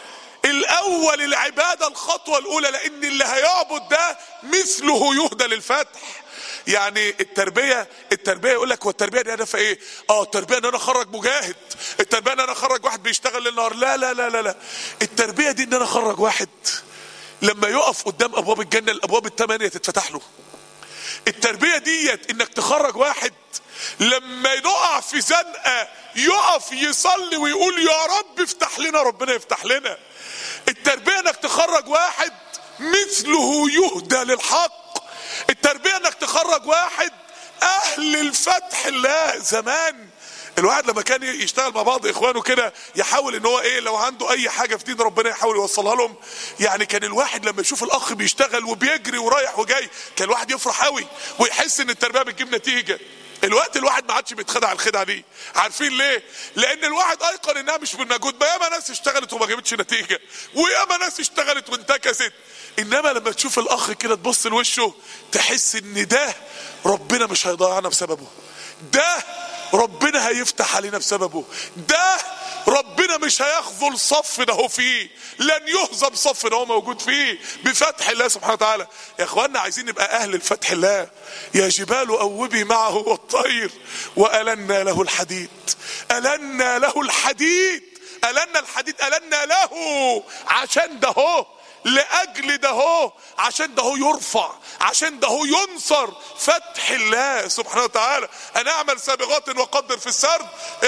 الاول العباده الخطوه الاولى لان اللي هيعبد ده مثله يهدى للفتح يعني التربيه التربيه يقول لك هو التربيه دي هدفها ايه؟ اه التربيه ان انا اخرج مجاهد، التربيه ان انا اخرج واحد بيشتغل للنهار، لا لا لا لا لا التربيه دي ان انا اخرج واحد لما يقف قدام ابواب الجنه الابواب الثمانيه تتفتح له. التربيه ديت انك تخرج واحد لما نقع في زنقه يقف يصلي ويقول يا رب افتح لنا ربنا يفتح لنا. التربيه انك تخرج واحد مثله يهدى للحق التربيه انك تخرج واحد اهل الفتح الله زمان الواحد لما كان يشتغل مع بعض اخوانه كده يحاول ان هو ايه لو عنده اي حاجه في دين ربنا يحاول يوصلها لهم يعني كان الواحد لما يشوف الاخ بيشتغل وبيجري ورايح وجاي كان الواحد يفرح قوي ويحس ان التربيه بتجيب نتيجه الوقت الواحد ما عادش بيتخدع الخدعه دي عارفين ليه لان الواحد ايقن انها مش بالمجهود ما ياما ناس اشتغلت وما جابتش نتيجه وياما ناس اشتغلت وانتكست انما لما تشوف الاخ كده تبص لوشه تحس ان ده ربنا مش هيضيعنا بسببه ده ربنا هيفتح علينا بسببه ده ربنا مش هيخذل صف ده هو فيه لن يهزم صف ده هو موجود فيه بفتح الله سبحانه وتعالى يا اخوانا عايزين نبقى اهل الفتح الله يا جبال اوبي معه والطير والنا له الحديد النا له الحديد النا الحديد النا له عشان ده هو لاجل ده هو عشان ده هو يرفع عشان ده هو ينصر فتح الله سبحانه وتعالى انا اعمل سابغات وقدر في السرد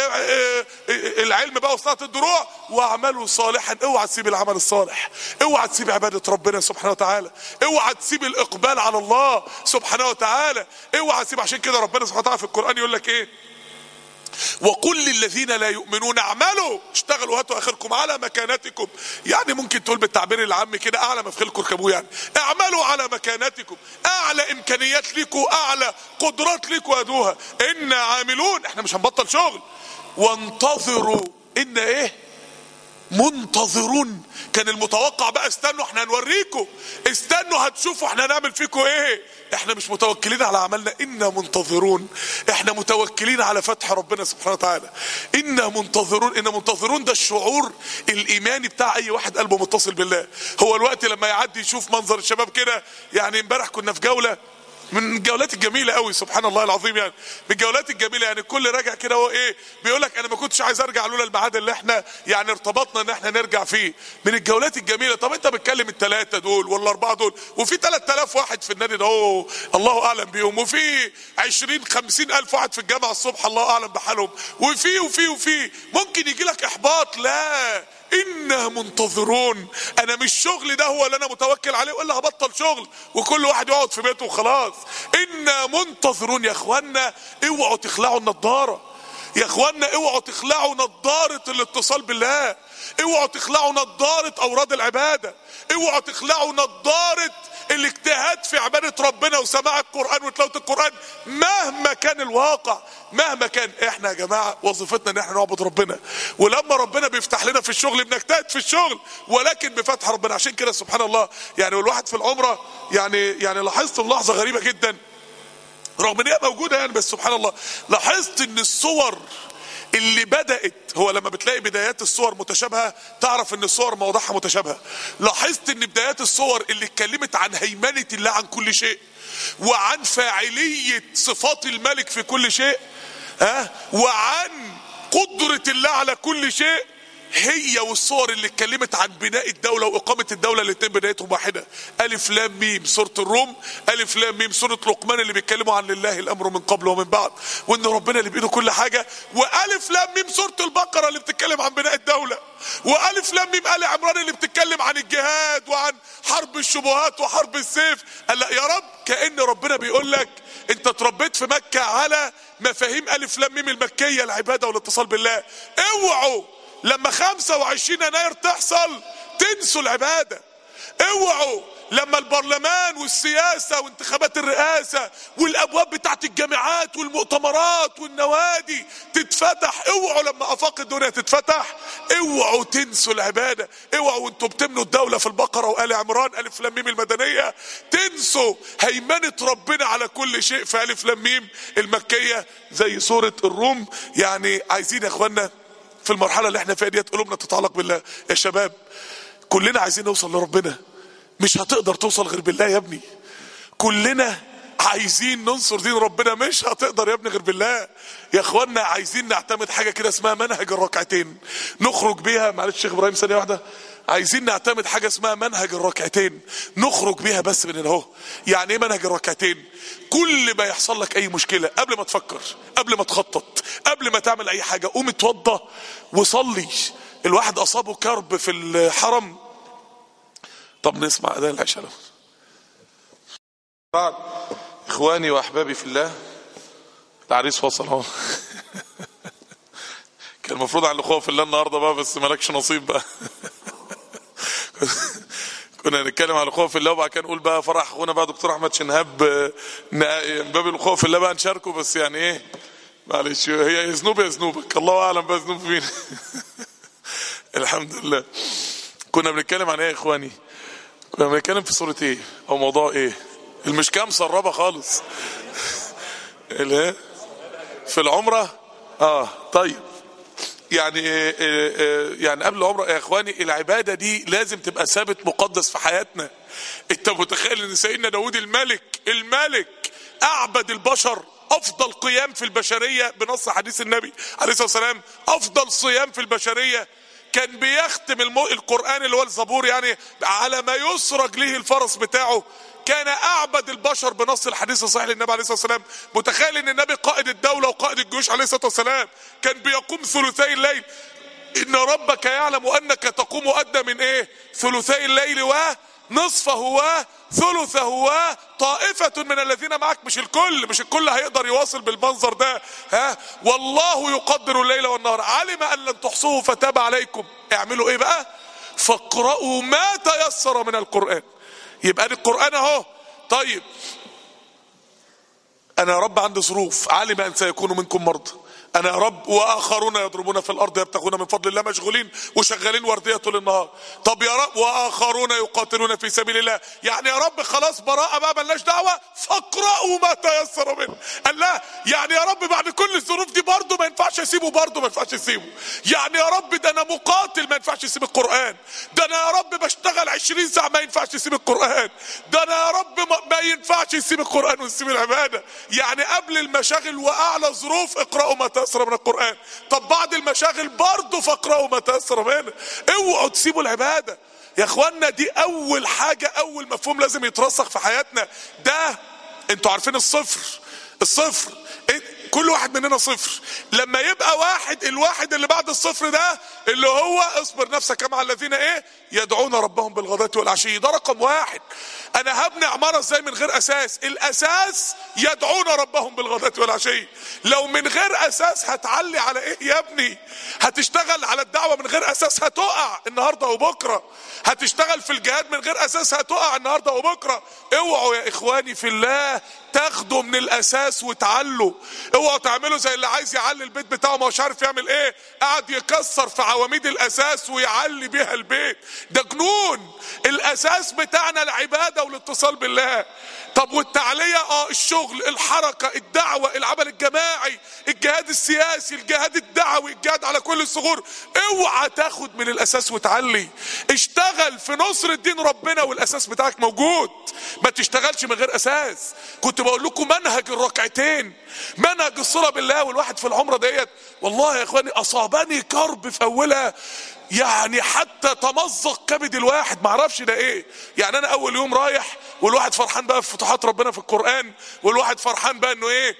العلم بقى وصناعه الدروع واعملوا صالحا اوعى تسيب العمل الصالح اوعى تسيب عباده ربنا سبحانه وتعالى اوعى تسيب الاقبال على الله سبحانه وتعالى اوعى تسيب عشان كده ربنا سبحانه وتعالى في القران يقول لك ايه وقل للذين لا يؤمنون اعملوا اشتغلوا هاتوا اخركم على مكانتكم يعني ممكن تقول بالتعبير العام كده اعلى مفخلكم اركبوه يعني اعملوا على مكانتكم اعلى امكانيات ليكم اعلى قدرات ليكم ادوها انا عاملون احنا مش هنبطل شغل وانتظروا ان ايه منتظرون كان المتوقع بقى استنوا احنا هنوريكم استنوا هتشوفوا احنا هنعمل فيكم ايه احنا مش متوكلين على عملنا انا منتظرون احنا متوكلين على فتح ربنا سبحانه وتعالى انا منتظرون انا منتظرون ده الشعور الايماني بتاع اي واحد قلبه متصل بالله هو الوقت لما يعدي يشوف منظر الشباب كده يعني امبارح كنا في جوله من الجولات الجميله قوي سبحان الله العظيم يعني من الجولات الجميله يعني الكل راجع كده هو ايه بيقول لك انا ما كنتش عايز ارجع لولا الميعاد اللي احنا يعني ارتبطنا ان احنا نرجع فيه من الجولات الجميله طب انت بتكلم الثلاثه دول ولا الاربعه دول وفي 3000 واحد في النادي ده هو الله اعلم بيهم وفي 20 50 الف واحد في الجامعه الصبح الله اعلم بحالهم وفي وفي وفي ممكن يجي لك احباط لا انا منتظرون انا مش شغل ده هو اللي انا متوكل عليه والا هبطل شغل وكل واحد يقعد في بيته وخلاص انا منتظرون يا اخوانا اوعوا تخلعوا النضاره يا اخوانا اوعوا تخلعوا نضاره الاتصال بالله اوعوا تخلعوا نضاره اوراد العباده اوعوا تخلعوا نضاره الاجتهاد في عبادة ربنا وسماع القرآن وتلاوة القرآن مهما كان الواقع مهما كان احنا يا جماعة وظيفتنا ان احنا نعبد ربنا ولما ربنا بيفتح لنا في الشغل بنجتهد في الشغل ولكن بفتح ربنا عشان كده سبحان الله يعني والواحد في العمرة يعني يعني لاحظت ملاحظة غريبة جدا رغم ان هي موجودة يعني بس سبحان الله لاحظت ان الصور اللي بدأت هو لما بتلاقي بدايات الصور متشابهة تعرف ان الصور مواضيعها متشابهة لاحظت ان بدايات الصور اللي اتكلمت عن هيمنة الله عن كل شيء وعن فاعلية صفات الملك في كل شيء ها وعن قدرة الله على كل شيء هي والصور اللي اتكلمت عن بناء الدولة وإقامة الدولة الاتنين بدايتهم واحدة ألف لام ميم سورة الروم ألف لام ميم سورة لقمان اللي بيتكلموا عن لله الأمر من قبل ومن بعد وإن ربنا اللي بإيده كل حاجة وألف لام ميم سورة البقرة اللي بتتكلم عن بناء الدولة وألف لام ميم آل عمران اللي بتتكلم عن الجهاد وعن حرب الشبهات وحرب السيف قال لا يا رب كأن ربنا بيقول لك أنت اتربيت في مكة على مفاهيم ألف لام ميم المكية العبادة والاتصال بالله اوعوا لما 25 يناير تحصل تنسوا العبادة اوعوا لما البرلمان والسياسة وانتخابات الرئاسة والابواب بتاعت الجامعات والمؤتمرات والنوادي تتفتح اوعوا لما افاق الدنيا تتفتح اوعوا تنسوا العبادة اوعوا وانتوا بتبنوا الدولة في البقرة وآل عمران الف لميم المدنية تنسوا هيمنة ربنا على كل شيء في الف لميم المكية زي سورة الروم يعني عايزين يا اخوانا في المرحله اللي احنا فيها ديت قلوبنا تتعلق بالله يا شباب كلنا عايزين نوصل لربنا مش هتقدر توصل غير بالله يا ابني كلنا عايزين ننصر دين ربنا مش هتقدر يا ابني غير بالله يا اخوانا عايزين نعتمد حاجه كده اسمها منهج الركعتين نخرج بيها معلش شيخ ابراهيم ثانيه واحده عايزين نعتمد حاجه اسمها منهج الركعتين نخرج بيها بس من هنا اهو يعني ايه منهج الركعتين كل ما يحصل لك اي مشكله قبل ما تفكر قبل ما تخطط قبل ما تعمل اي حاجه قوم اتوضى وصلي الواحد اصابه كرب في الحرم طب نسمع اذان العشاء بعد اخواني واحبابي في الله العريس وصل اهو كان المفروض عن الاخوه في الله النهارده بقى بس مالكش نصيب بقى كنا هنتكلم على الاخوه في الله وبعد كده نقول بقى فرح اخونا بقى دكتور احمد شنهاب من باب الاخوه في الله بقى نشاركه بس يعني ايه معلش هي ذنوب يا ذنوبك الله اعلم بقى ذنوب مين الحمد لله كنا بنتكلم عن ايه يا اخواني كنا بنتكلم في صوره ايه او موضوع ايه المشكاه مسربه خالص الايه في العمره اه طيب يعني يعني قبل العمره يا اخواني العباده دي لازم تبقى ثابت مقدس في حياتنا انت متخيل ان سيدنا داود الملك الملك اعبد البشر افضل قيام في البشريه بنص حديث النبي عليه الصلاه والسلام افضل صيام في البشريه كان بيختم المو... القران اللي هو الزبور يعني على ما يسرج له الفرس بتاعه كان اعبد البشر بنص الحديث الصحيح للنبي عليه الصلاه والسلام متخيل ان النبي قائد الدوله وقائد الجيوش عليه الصلاه والسلام كان بيقوم ثلثي الليل ان ربك يعلم انك تقوم ادنى من ايه ثلثي الليل ونصفه وثلثه وطائفة من الذين معك مش الكل مش الكل هيقدر يواصل بالمنظر ده ها والله يقدر الليل والنهار علم ان لن تحصوه فتاب عليكم اعملوا ايه بقى فاقرأوا ما تيسر من القرآن يبقى دي القرآن اهو طيب انا يا رب عندي ظروف علم ان سيكون منكم مرضى انا يا رب واخرون يضربون في الارض يبتغون من فضل الله مشغولين وشغالين ورديه طول النهار طب يا رب واخرون يقاتلون في سبيل الله يعني يا رب خلاص براءه بقى ملناش دعوه فاقرأوا ما تيسر منه قال لا يعني يا رب بعد كل الظروف دي برضه ما ينفعش اسيبه برضه ما ينفعش اسيبه يعني يا رب ده انا مقاتل ما ينفعش اسيب القران ده انا يا رب بشتغل 20 ساعه ما ينفعش اسيب القران ده انا يا رب ما ينفعش اسيب القران واسيب العباده يعني قبل المشاغل واعلى ظروف اقرأوا ما تيسر من القرآن طب بعد المشاغل برضه فاقرأوا ما تيسر منه اوعوا تسيبوا العبادة يا اخوانا دي اول حاجة اول مفهوم لازم يترسخ في حياتنا ده انتوا عارفين الصفر الصفر كل واحد مننا صفر لما يبقى واحد الواحد اللي بعد الصفر ده اللي هو اصبر نفسك مع الذين ايه يدعون ربهم بالغداة والعشي ده رقم واحد انا هبني عمارة ازاي من غير اساس الاساس يدعون ربهم بالغداة والعشي لو من غير اساس هتعلي على ايه يا ابني هتشتغل على الدعوة من غير اساس هتقع النهاردة وبكرة هتشتغل في الجهاد من غير اساس هتقع النهاردة وبكرة اوعوا يا اخواني في الله تاخدوا من الاساس وتعلوا اوعوا تعملوا زي اللي عايز يعلي البيت بتاعه ما هوش عارف يعمل ايه قاعد يكسر في عواميد الاساس ويعلي بيها البيت ده جنون الاساس بتاعنا العباده والاتصال بالله طب والتعليه اه الشغل الحركه الدعوه العمل الجماعي الجهاد السياسي الجهاد الدعوي الجهاد على كل الثغور اوعى تاخد من الاساس وتعلي اشتغل في نصر الدين ربنا والاساس بتاعك موجود ما تشتغلش من غير اساس كنت بقول لكم منهج الركعتين منهج الصلاه بالله والواحد في العمره ديت والله يا اخواني اصابني كرب في اولها يعني حتى تمزق كبد الواحد ما اعرفش ده ايه يعني انا اول يوم رايح والواحد فرحان بقى في فتوحات ربنا في القران والواحد فرحان بقى انه ايه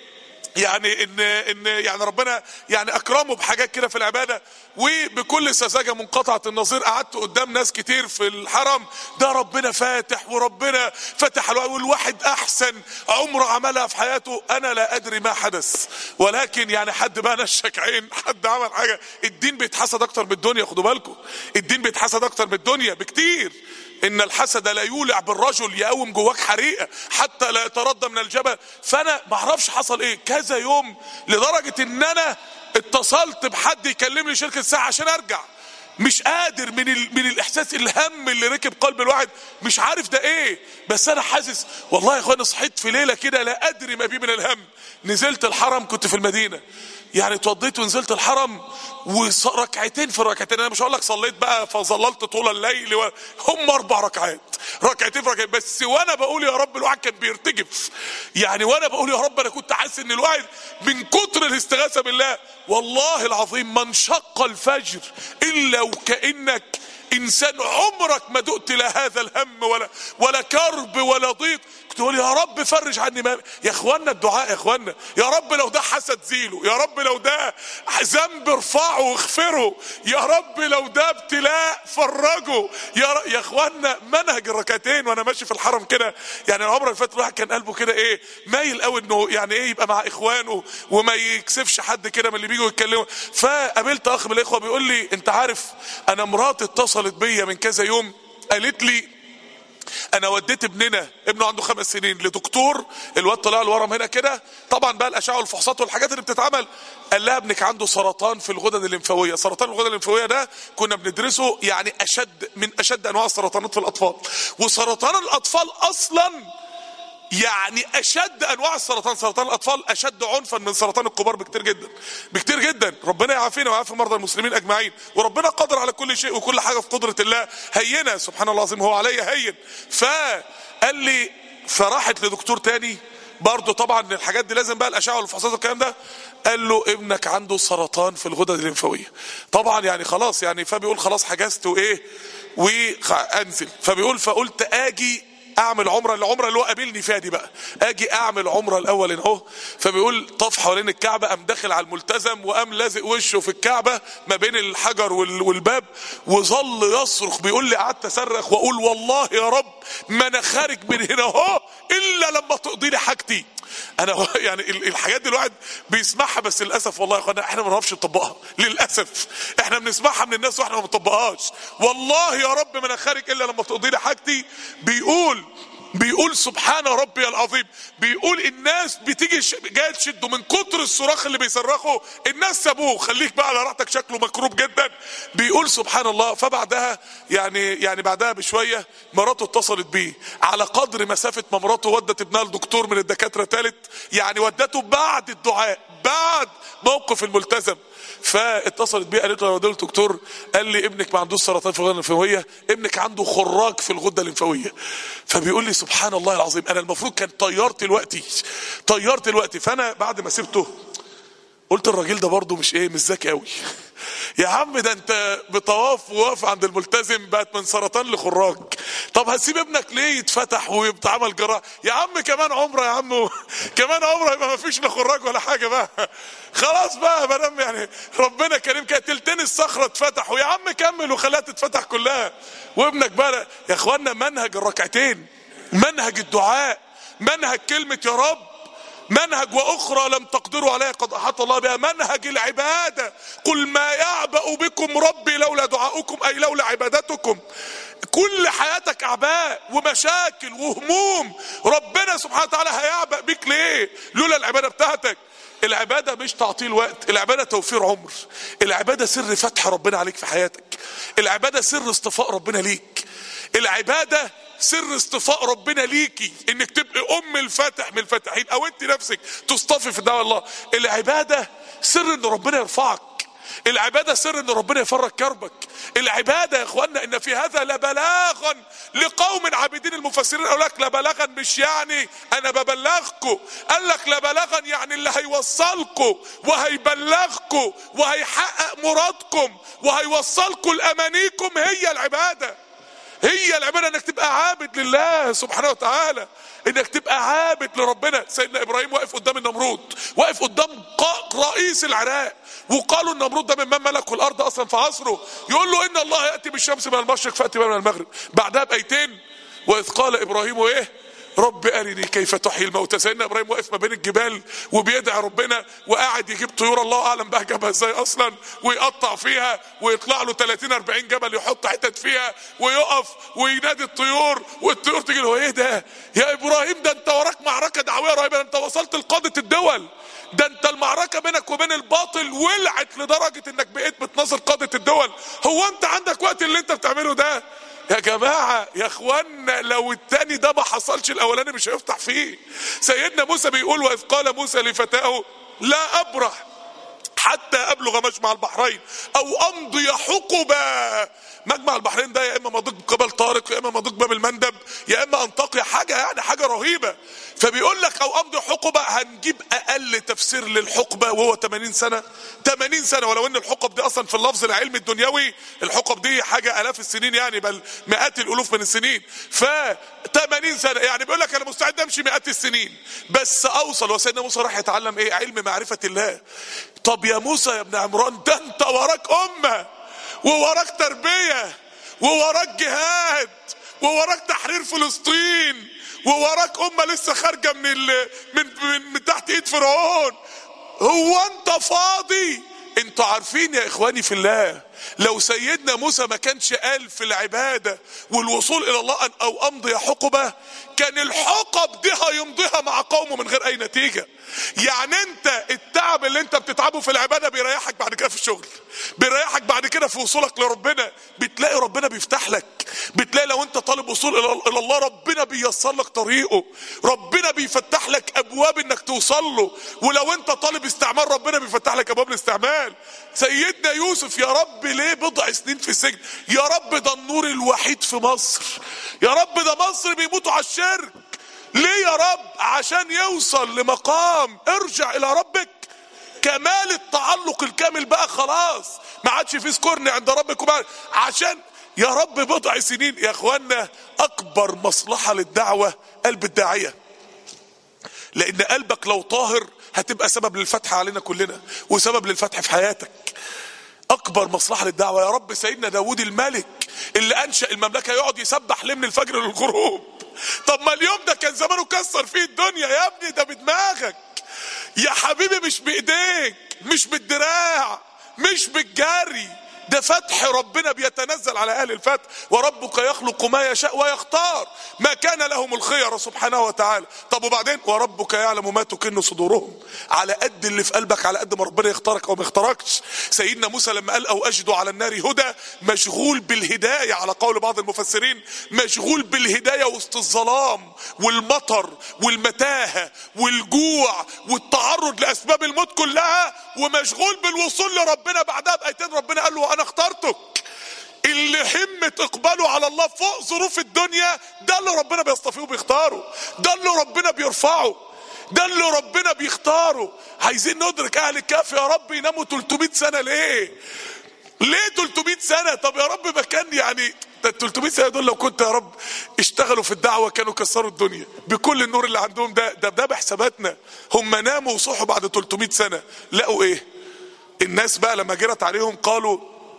يعني ان ان يعني ربنا يعني اكرمه بحاجات كده في العباده وبكل سذاجه منقطعه النظير قعدت قدام ناس كتير في الحرم ده ربنا فاتح وربنا فتح والواحد احسن عمره عملها في حياته انا لا ادري ما حدث ولكن يعني حد بقى نشك عين حد عمل حاجه الدين بيتحسد اكتر من الدنيا خدوا بالكم الدين بيتحسد اكتر من الدنيا بكتير ان الحسد لا يولع بالرجل يقوم جواك حريقه حتى لا يتردى من الجبل فانا ما اعرفش حصل ايه كذا يوم لدرجه ان انا اتصلت بحد يكلمني شركه ساعه عشان ارجع مش قادر من ال... من الاحساس الهم اللي ركب قلب الواحد مش عارف ده ايه بس انا حاسس والله يا اخوانا صحيت في ليله كده لا ادري ما بي من الهم نزلت الحرم كنت في المدينه يعني اتوضيت ونزلت الحرم وركعتين في ركعتين انا مش هقول لك صليت بقى فظللت طول الليل و... هم اربع ركعات ركعتين في ركعتين بس وانا بقول يا رب الواحد كان بيرتجف يعني وانا بقول يا رب انا كنت حاسس ان الواحد من كتر الاستغاثه بالله والله العظيم ما انشق الفجر الا وكانك انسان عمرك ما دقت لا هذا الهم ولا ولا كرب ولا ضيق تقول يا رب فرج عني ما يا اخوانا الدعاء يا اخوانا يا رب لو ده حسد زيله يا رب لو ده ذنب ارفعه واغفره يا رب لو ده ابتلاء فرجه يا ر... يا اخوانا منهج الركعتين وانا ماشي في الحرم كده يعني العمر اللي فات الواحد كان قلبه كده ايه مايل قوي انه يعني ايه يبقى مع اخوانه وما يكسفش حد كده من اللي بيجوا يتكلموا فقابلت اخ من الاخوه بيقول لي انت عارف انا مراتي اتصلت بيا من كذا يوم قالت لي انا وديت ابننا ابنه عنده خمس سنين لدكتور الواد طلع له ورم هنا كده طبعا بقى الاشعه والفحوصات والحاجات اللي بتتعمل قال لها ابنك عنده سرطان في الغدد الليمفاويه سرطان الغدد الليمفاويه ده كنا بندرسه يعني اشد من اشد انواع السرطانات في الاطفال وسرطان الاطفال اصلا يعني اشد انواع السرطان سرطان الاطفال اشد عنفا من سرطان الكبار بكتير جدا بكتير جدا ربنا يعافينا ويعافي مرضى المسلمين اجمعين وربنا قادر على كل شيء وكل حاجه في قدره الله هينه سبحان الله العظيم هو عليا هين فقال لي فراحت لدكتور تاني برضه طبعا الحاجات دي لازم بقى الاشعه والفحوصات والكلام ده قال له ابنك عنده سرطان في الغدد الليمفاويه طبعا يعني خلاص يعني فبيقول خلاص حجزت وايه وانزل فبيقول فقلت اجي اعمل عمره العمره اللي هو قابلني فيها دي بقى اجي اعمل عمره الاول اهو فبيقول طاف حوالين الكعبه قام داخل على الملتزم وقام لازق وشه في الكعبه ما بين الحجر والباب وظل يصرخ بيقول لي قعدت اصرخ واقول والله يا رب ما انا خارج من هنا اهو الا لما تقضي لي حاجتي انا يعني الحاجات دي الواحد بيسمعها بس للاسف والله يا اخوانا احنا ما بنعرفش نطبقها للاسف احنا بنسمعها من الناس واحنا ما بنطبقهاش والله يا رب ما انا خارج الا لما تقضي لي حاجتي بيقول بيقول سبحان ربي العظيم بيقول الناس بتيجي جايه تشده من كتر الصراخ اللي بيصرخوا الناس سابوه خليك بقى على راحتك شكله مكروب جدا بيقول سبحان الله فبعدها يعني يعني بعدها بشويه مراته اتصلت بيه على قدر مسافه ما مراته ودت ابنها لدكتور من الدكاتره ثالث يعني ودته بعد الدعاء بعد موقف الملتزم فاتصلت بيه قالت له يا دكتور قال لي ابنك ما عندوش سرطان في الغده الليمفاويه ابنك عنده خراج في الغده الليمفاويه فبيقول لي سبحان الله العظيم انا المفروض كان طيرت الوقتي طيرت الوقتي فانا بعد ما سبته قلت الراجل ده برضه مش ايه مش ذكي قوي يا عم ده انت بطواف وواقف عند الملتزم بقت من سرطان لخراج طب هسيب ابنك ليه يتفتح ويتعمل جراح يا عم كمان عمره يا عم كمان عمره يبقى ما فيش لا خراج ولا حاجه بقى خلاص بقى ما دام يعني ربنا كريم كده تلتين الصخره اتفتحوا يا عم كمل وخليها تتفتح كلها وابنك بقى يا اخوانا منهج الركعتين منهج الدعاء منهج كلمه يا رب منهج واخرى لم تقدروا عليها قد احاط الله بها منهج العباده قل ما يعبأ بكم ربي لولا دعاؤكم اي لولا عبادتكم كل حياتك اعباء ومشاكل وهموم ربنا سبحانه وتعالى هيعبأ بيك ليه لولا العباده بتاعتك العباده مش تعطيل وقت العباده توفير عمر العباده سر فتح ربنا عليك في حياتك العباده سر اصطفاء ربنا ليك العباده سر اصطفاء ربنا ليكي انك تبقي ام الفاتح من الفاتحين او انت نفسك تصطفي في دعوة الله العبادة سر ان ربنا يرفعك العبادة سر ان ربنا يفرج كربك العبادة يا اخوانا ان في هذا لبلاغا لقوم عابدين المفسرين قال لك لبلاغا مش يعني انا ببلغكم قال لك لبلاغا يعني اللي هيوصلكم وهيبلغكم وهيحقق مرادكم وهيوصلكم لامانيكم هي العباده هي العباده انك تبقى عابد لله سبحانه وتعالى انك تبقى عابد لربنا سيدنا ابراهيم واقف قدام النمرود واقف قدام رئيس العراق وقالوا النمرود ده ممن ملكوا الارض اصلا في عصره يقول له ان الله ياتي بالشمس من المشرق فاتي من المغرب بعدها بايتين واذ قال ابراهيم ايه رب ارني كيف تحيي الموتى سيدنا ابراهيم واقف ما بين الجبال وبيدعي ربنا وقاعد يجيب طيور الله اعلم بقى جابها ازاي اصلا ويقطع فيها ويطلع له 30 40 جبل يحط حتت فيها ويقف وينادي الطيور والطيور تيجي له ايه ده يا ابراهيم ده انت وراك معركه دعويه رهيبه انت وصلت لقاده الدول ده انت المعركة بينك وبين الباطل ولعت لدرجة انك بقيت بتناصر قادة الدول هو انت عندك وقت اللي انت بتعمله ده يا جماعة يا اخوانا لو التاني ده ما حصلش الاولاني مش هيفتح فيه سيدنا موسى بيقول واذ قال موسى لفتاه لا ابرح حتى ابلغ مجمع البحرين او امضي حقبا مجمع البحرين ده يا اما مضيق جبل طارق يا اما مضيق باب المندب يا اما انطاقيا حاجه يعني حاجه رهيبه فبيقول لك او امضي حقبه هنجيب اقل تفسير للحقبه وهو 80 سنه 80 سنه ولو ان الحقب دي اصلا في اللفظ العلمي الدنيوي الحقب دي حاجه الاف السنين يعني بل مئات الالوف من السنين ف 80 سنه يعني بيقول لك انا مستعد امشي مئات السنين بس اوصل وسيدنا موسى راح يتعلم ايه علم معرفه الله طب يا موسى يا ابن عمران ده انت وراك امه ووراك تربيه ووراك جهاد ووراك تحرير فلسطين ووراك امه لسه خارجه من ال... من, من من تحت ايد فرعون هو انت فاضي انتوا عارفين يا اخواني في الله لو سيدنا موسى ما كانش قال في العباده والوصول الى الله ان او امضي حقبه كان الحقب دي هيمضيها مع قومه من غير اي نتيجه يعني انت التعب اللي انت بتتعبه في العباده بيريحك بعد كده في الشغل بيريحك بعد كده في وصولك لربنا بتلاقي ربنا بيفتح لك بتلاقي لو انت طالب وصول الى الله ربنا بيسر لك طريقه ربنا بيفتح لك ابواب انك توصل له ولو انت طالب استعمال ربنا بيفتح لك ابواب الاستعمال سيدنا يوسف يا رب ليه بضع سنين في السجن يا رب ده النور الوحيد في مصر يا رب ده مصر بيموتوا على الشرك ليه يا رب عشان يوصل لمقام ارجع الى ربك كمال التعلق الكامل بقى خلاص ما عادش في سكورني عند ربك وبقى عشان يا رب بضع سنين يا اخوانا اكبر مصلحة للدعوة قلب الداعية لان قلبك لو طاهر هتبقى سبب للفتح علينا كلنا وسبب للفتح في حياتك اكبر مصلحة للدعوة يا رب سيدنا داود الملك اللي انشأ المملكة يقعد يسبح ليه من الفجر للغروب طب ما اليوم ده كان زمانه كسر فيه الدنيا يا ابني ده بدماغك يا حبيبي مش بايديك مش بالدراع مش بالجري ده فتح ربنا بيتنزل على اهل الفتح وربك يخلق ما يشاء ويختار ما كان لهم الخير سبحانه وتعالى طب وبعدين وربك يعلم ما تكن صدورهم على قد اللي في قلبك على قد ما ربنا يختارك او ما يختاركش سيدنا موسى لما قال او اجد على النار هدى مشغول بالهدايه على قول بعض المفسرين مشغول بالهدايه وسط الظلام والمطر والمتاهه والجوع والتعرض لاسباب الموت كلها ومشغول بالوصول لربنا بعدها بايتين ربنا قال له انا اخترتك اللي همة اقباله على الله فوق ظروف الدنيا ده اللي ربنا بيصطفيه وبيختاره ده اللي ربنا بيرفعه ده اللي ربنا بيختاره عايزين ندرك اهل الكهف يا رب يناموا 300 سنه ليه ليه 300 سنه طب يا رب ما كان يعني ده ال 300 سنه دول لو كنت يا رب اشتغلوا في الدعوه كانوا كسروا الدنيا بكل النور اللي عندهم ده ده ده بحساباتنا هم ناموا وصحوا بعد 300 سنه لقوا ايه الناس بقى لما جرت عليهم قالوا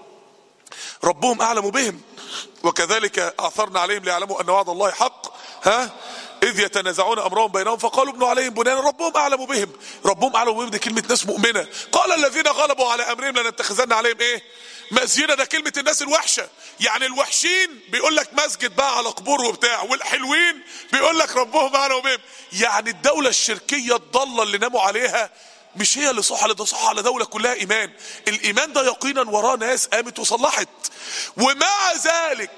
ربهم اعلم بهم وكذلك اعثرنا عليهم ليعلموا ان وعد الله حق ها اذ يتنازعون امرهم بينهم فقالوا ابنوا عليهم بنيانا ربهم اعلم بهم ربهم اعلم بهم دي كلمه ناس مؤمنه قال الذين غلبوا على امرهم لنتخذن عليهم ايه مسجدا ده كلمه الناس الوحشه يعني الوحشين بيقول لك مسجد بقى على قبور وبتاع والحلوين بيقول لك ربهم اعلم بهم يعني الدوله الشركيه الضاله اللي ناموا عليها مش هي اللي صح اللي ده صح على دولة كلها إيمان الإيمان ده يقينا وراه ناس قامت وصلحت ومع ذلك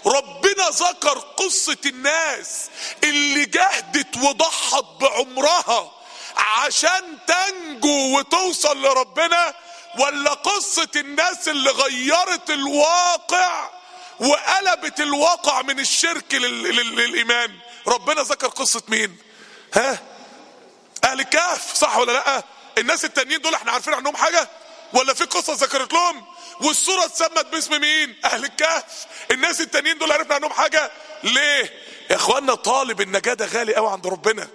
ربنا ذكر قصة الناس اللي جهدت وضحت بعمرها عشان تنجو وتوصل لربنا ولا قصة الناس اللي غيرت الواقع وقلبت الواقع من الشرك لل... لل... للإيمان ربنا ذكر قصة مين ها اهل الكهف صح ولا لا الناس التانيين دول احنا عارفين عنهم حاجه ولا في قصص ذكرت لهم والصوره اتسمت باسم مين اهل الكهف الناس التانيين دول عرفنا عنهم حاجه ليه يا اخوانا طالب النجاه ده غالي قوي عند ربنا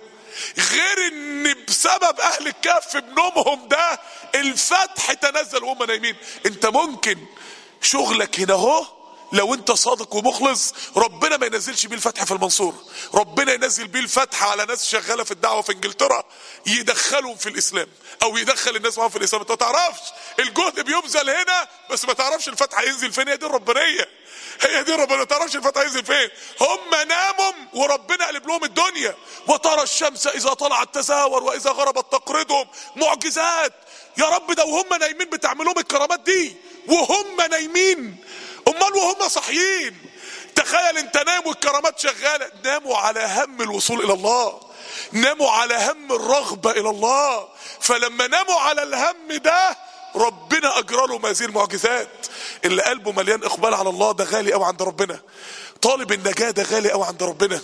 غير ان بسبب اهل الكهف بنومهم ده الفتح تنزل وهم نايمين انت ممكن شغلك هنا اهو لو انت صادق ومخلص ربنا ما ينزلش بيه الفتح في المنصورة ربنا ينزل بيه الفتح على ناس شغالة في الدعوة في انجلترا يدخلهم في الاسلام او يدخل الناس معاهم في الاسلام انت ما تعرفش الجهد بيبذل هنا بس ما تعرفش الفتح هينزل فين هي دي الربانية هي دي ربنا ما تعرفش الفتح هينزل فين هم ناموا وربنا قلب لهم الدنيا وترى الشمس اذا طلعت تزاور واذا غربت تقرضهم معجزات يا رب ده وهم نايمين بتعملهم الكرامات دي وهم نايمين امال وهم صاحيين تخيل انت نام والكرامات شغاله ناموا على هم الوصول الى الله ناموا على هم الرغبه الى الله فلما ناموا على الهم ده ربنا اجرى لهم هذه المعجزات اللي قلبه مليان اقبال على الله ده غالي قوي عند ربنا طالب النجاه ده غالي قوي عند ربنا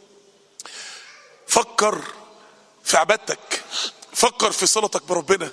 فكر في عبادتك فكر في صلتك بربنا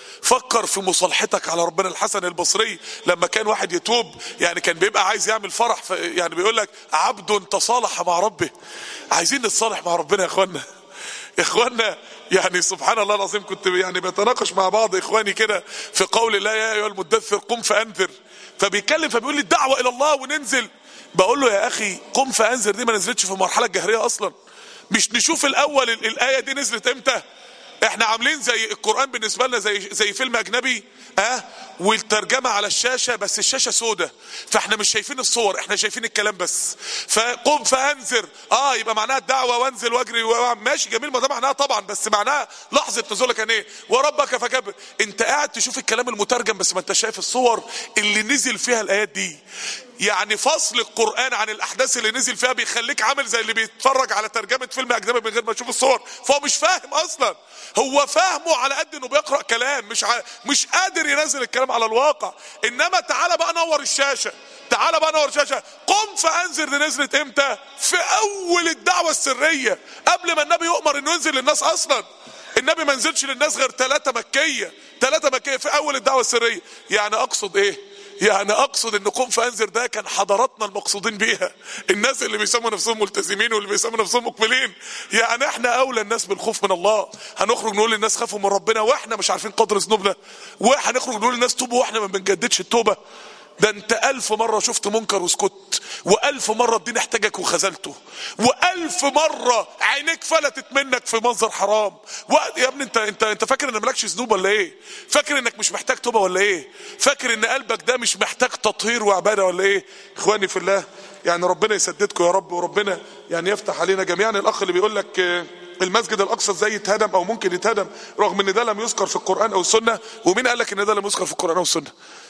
فكر في مصالحتك على ربنا الحسن البصري لما كان واحد يتوب يعني كان بيبقى عايز يعمل فرح يعني بيقول لك عبد تصالح مع ربه عايزين نتصالح مع ربنا يا اخوانا يا اخوانا يعني سبحان الله العظيم كنت يعني بتناقش مع بعض اخواني كده في قول الله يا ايها المدثر قم فانذر فبيتكلم فبيقول لي الدعوه الى الله وننزل بقول له يا اخي قم فانذر دي ما نزلتش في المرحله الجهريه اصلا مش نشوف الاول الايه دي نزلت امتى احنا عاملين زي القرآن بالنسبة لنا زي زي فيلم اجنبي اه والترجمة على الشاشة بس الشاشة سودة فاحنا مش شايفين الصور احنا شايفين الكلام بس فقم فانذر اه يبقى معناها الدعوة وانزل واجري ماشي جميل ما ده معناها طبعا بس معناها لحظة نزولك كان ايه وربك فكبر انت قاعد تشوف الكلام المترجم بس ما انت شايف الصور اللي نزل فيها الايات دي يعني فصل القرآن عن الأحداث اللي نزل فيها بيخليك عامل زي اللي بيتفرج على ترجمة فيلم أجنبي من غير ما يشوف الصور فهو مش فاهم أصلا هو فاهمه على قد إنه بيقرأ كلام مش ع... مش قادر ينزل الكلام على الواقع إنما تعالى بقى نور الشاشة تعالى بقى نور الشاشة قم فأنذر دي نزلت إمتى في أول الدعوة السرية قبل ما النبي يؤمر إنه ينزل للناس أصلا النبي ما نزلش للناس غير ثلاثة مكية ثلاثة مكية في أول الدعوة السرية يعني أقصد إيه يعني اقصد ان قم فانذر ده كان حضاراتنا المقصودين بيها الناس اللي بيسموا نفسهم ملتزمين واللي بيسموا نفسهم مقبلين يعني احنا اولى الناس بالخوف من الله هنخرج نقول للناس خافوا من ربنا واحنا مش عارفين قدر ذنوبنا وهنخرج نقول للناس توبوا واحنا ما بنجددش التوبه ده انت الف مرة شفت منكر وسكت والف مرة الدين احتاجك وخذلته والف مرة عينيك فلتت منك في منظر حرام و... يا ابني انت انت انت فاكر ان مالكش ذنوب ولا ايه فاكر انك مش محتاج توبة ولا ايه فاكر ان قلبك ده مش محتاج تطهير وعبادة ولا ايه اخواني في الله يعني ربنا يسددكم يا رب وربنا يعني يفتح علينا جميعا الاخ اللي بيقول لك المسجد الاقصى ازاي يتهدم او ممكن يتهدم رغم ان ده لم يذكر في القران او السنه ومين قال لك ان ده لم يذكر في القران او السنه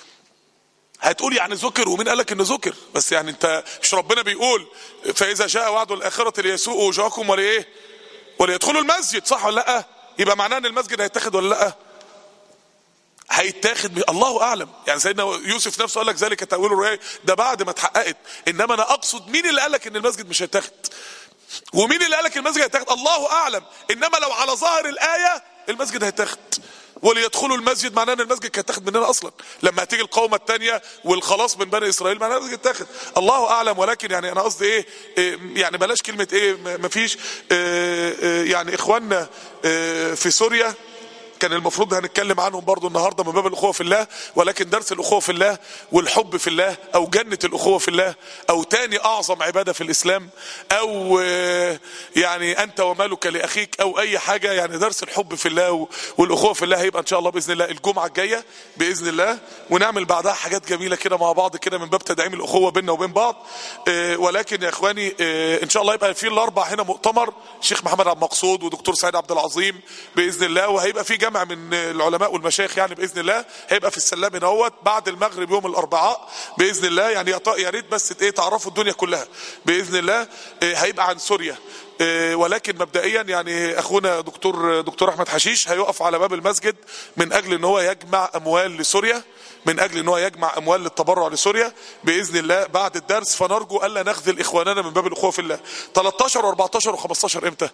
هتقول يعني ذكر ومين قال لك انه ذكر بس يعني انت مش ربنا بيقول فاذا جاء وعد الاخره ليسوء وجوهكم ولايه وليدخلوا المسجد صح ولا لا يبقى معناه ان المسجد هيتاخد ولا لا هيتاخد الله اعلم يعني سيدنا يوسف نفسه قال لك ذلك تاويل الرؤيا ده بعد ما اتحققت انما انا اقصد مين اللي قال لك ان المسجد مش هيتاخد ومين اللي قالك المسجد هيتاخد الله اعلم انما لو على ظاهر الايه المسجد هيتاخد وليدخلوا المسجد معناه ان المسجد كان تاخد مننا اصلا لما هتيجي القومه الثانيه والخلاص من بني اسرائيل معناه المسجد تاخد الله اعلم ولكن يعني انا قصدي ايه, إيه يعني بلاش كلمه ايه مفيش إيه إيه يعني اخواننا إيه في سوريا كان المفروض هنتكلم عنهم برضو النهارده من باب الاخوه في الله ولكن درس الاخوه في الله والحب في الله او جنه الاخوه في الله او تاني اعظم عباده في الاسلام او يعني انت ومالك لاخيك او اي حاجه يعني درس الحب في الله والاخوه في الله هيبقى ان شاء الله باذن الله الجمعه الجايه باذن الله ونعمل بعدها حاجات جميله كده مع بعض كده من باب تدعيم الاخوه بيننا وبين بعض ولكن يا اخواني ان شاء الله يبقى في الاربع هنا مؤتمر الشيخ محمد عبد المقصود ودكتور سعيد عبد العظيم باذن الله وهيبقى في جمع من العلماء والمشايخ يعني باذن الله هيبقى في السلام هنا اهوت بعد المغرب يوم الاربعاء باذن الله يعني يا ريت بس ايه تعرفوا الدنيا كلها باذن الله هيبقى عن سوريا ولكن مبدئيا يعني اخونا دكتور دكتور احمد حشيش هيقف على باب المسجد من اجل ان هو يجمع اموال لسوريا من اجل ان هو يجمع اموال للتبرع لسوريا باذن الله بعد الدرس فنرجو الا نخذل اخواننا من باب الاخوه في الله 13 و14 و15 امتى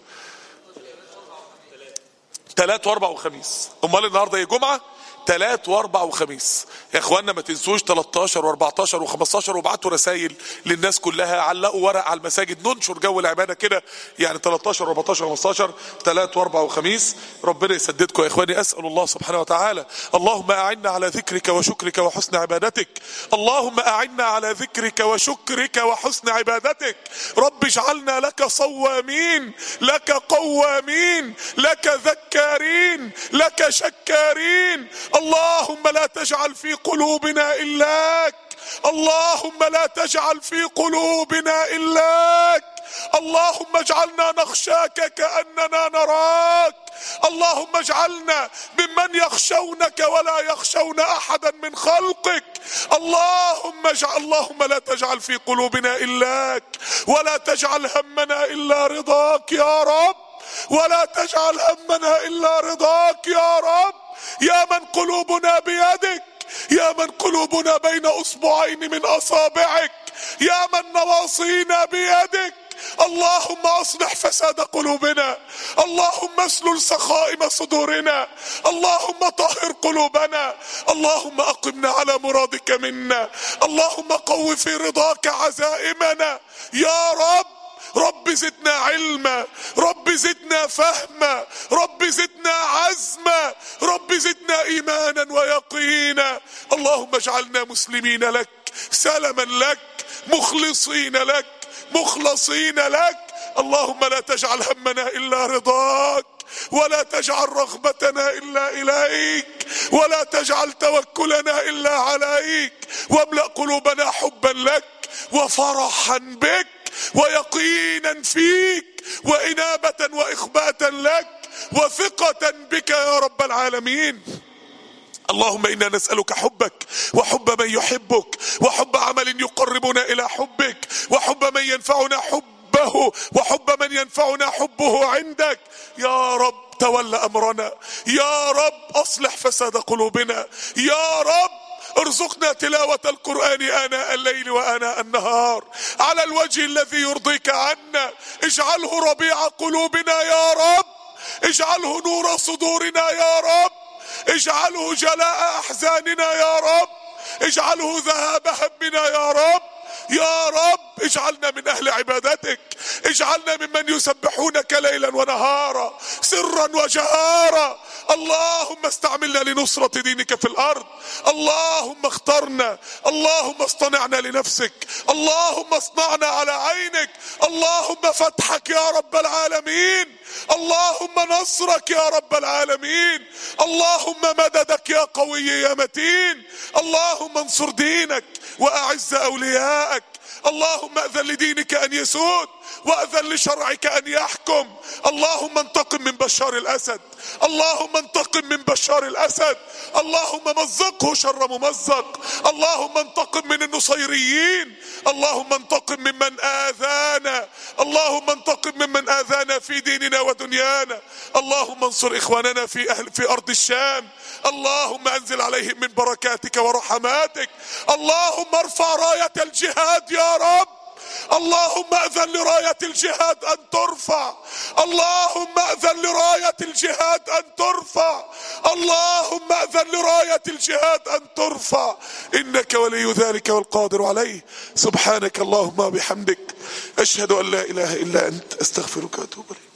ثلاث واربع وخميس امال النهارده ايه جمعه ثلاث واربع وخميس يا اخوانا ما تنسوش 13 و14 و15 وابعتوا رسائل للناس كلها علقوا ورق على المساجد ننشر جو العباده كده يعني 13 و14 و15 ثلاث واربع وخميس ربنا يسددكم يا اخواني اسال الله سبحانه وتعالى اللهم اعنا على ذكرك وشكرك وحسن عبادتك اللهم اعنا على ذكرك وشكرك وحسن عبادتك رب اجعلنا لك صوامين لك قوامين لك ذكارين لك شكارين اللهم لا تجعل في قلوبنا إلاك اللهم لا تجعل في قلوبنا إلاك اللهم اجعلنا نخشاك كأننا نراك اللهم اجعلنا ممن يخشونك ولا يخشون احدا من خلقك اللهم اجعل اللهم لا تجعل في قلوبنا الاك ولا تجعل همنا الا رضاك يا رب ولا تجعل همنا الا رضاك يا رب يا من قلوبنا بيدك يا من قلوبنا بين اصبعين من اصابعك يا من نواصينا بيدك اللهم اصلح فساد قلوبنا اللهم اسلل سخائم صدورنا اللهم طهر قلوبنا اللهم اقمنا على مرادك منا اللهم قو في رضاك عزائمنا يا رب رب زدنا علما رب زدنا فهما رب زدنا عزما رب زدنا ايمانا ويقينا اللهم اجعلنا مسلمين لك سلما لك مخلصين لك مخلصين لك اللهم لا تجعل همنا الا رضاك ولا تجعل رغبتنا الا اليك ولا تجعل توكلنا الا عليك واملا قلوبنا حبا لك وفرحا بك ويقينا فيك وانابه واخباتا لك وثقه بك يا رب العالمين اللهم انا نسالك حبك وحب من يحبك وحب عمل يقربنا الى حبك وحب من ينفعنا حبه وحب من ينفعنا حبه عندك يا رب تول امرنا يا رب اصلح فساد قلوبنا يا رب ارزقنا تلاوة القرآن آناء الليل وآناء النهار على الوجه الذي يرضيك عنا اجعله ربيع قلوبنا يا رب اجعله نور صدورنا يا رب اجعله جلاء احزاننا يا رب اجعله ذهاب همنا يا رب يا رب اجعلنا من اهل عبادتك اجعلنا ممن يسبحونك ليلا ونهارا سرا وجهارا اللهم استعملنا لنصرة دينك في الارض اللهم اخترنا اللهم اصطنعنا لنفسك اللهم اصنعنا على عينك اللهم فتحك يا رب العالمين اللهم نصرك يا رب العالمين اللهم مددك يا قوي يا متين اللهم انصر دينك واعز اولياءك اللهم اذن لدينك ان يسود واذن لشرعك ان يحكم اللهم انتقم من بشار الاسد اللهم انتقم من بشار الاسد اللهم مزقه شر ممزق اللهم انتقم من النصيريين اللهم انتقم ممن اذانا اللهم انتقم ممن اذانا في ديننا ودنيانا اللهم انصر اخواننا في اهل في ارض الشام اللهم انزل عليهم من بركاتك ورحماتك اللهم ارفع رايه الجهاد يا رب اللهم اذن لراية الجهاد ان ترفع اللهم اذن لراية الجهاد ان ترفع اللهم اذن لراية الجهاد ان ترفع انك ولي ذلك والقادر عليه سبحانك اللهم وبحمدك اشهد ان لا اله الا انت استغفرك واتوب اليك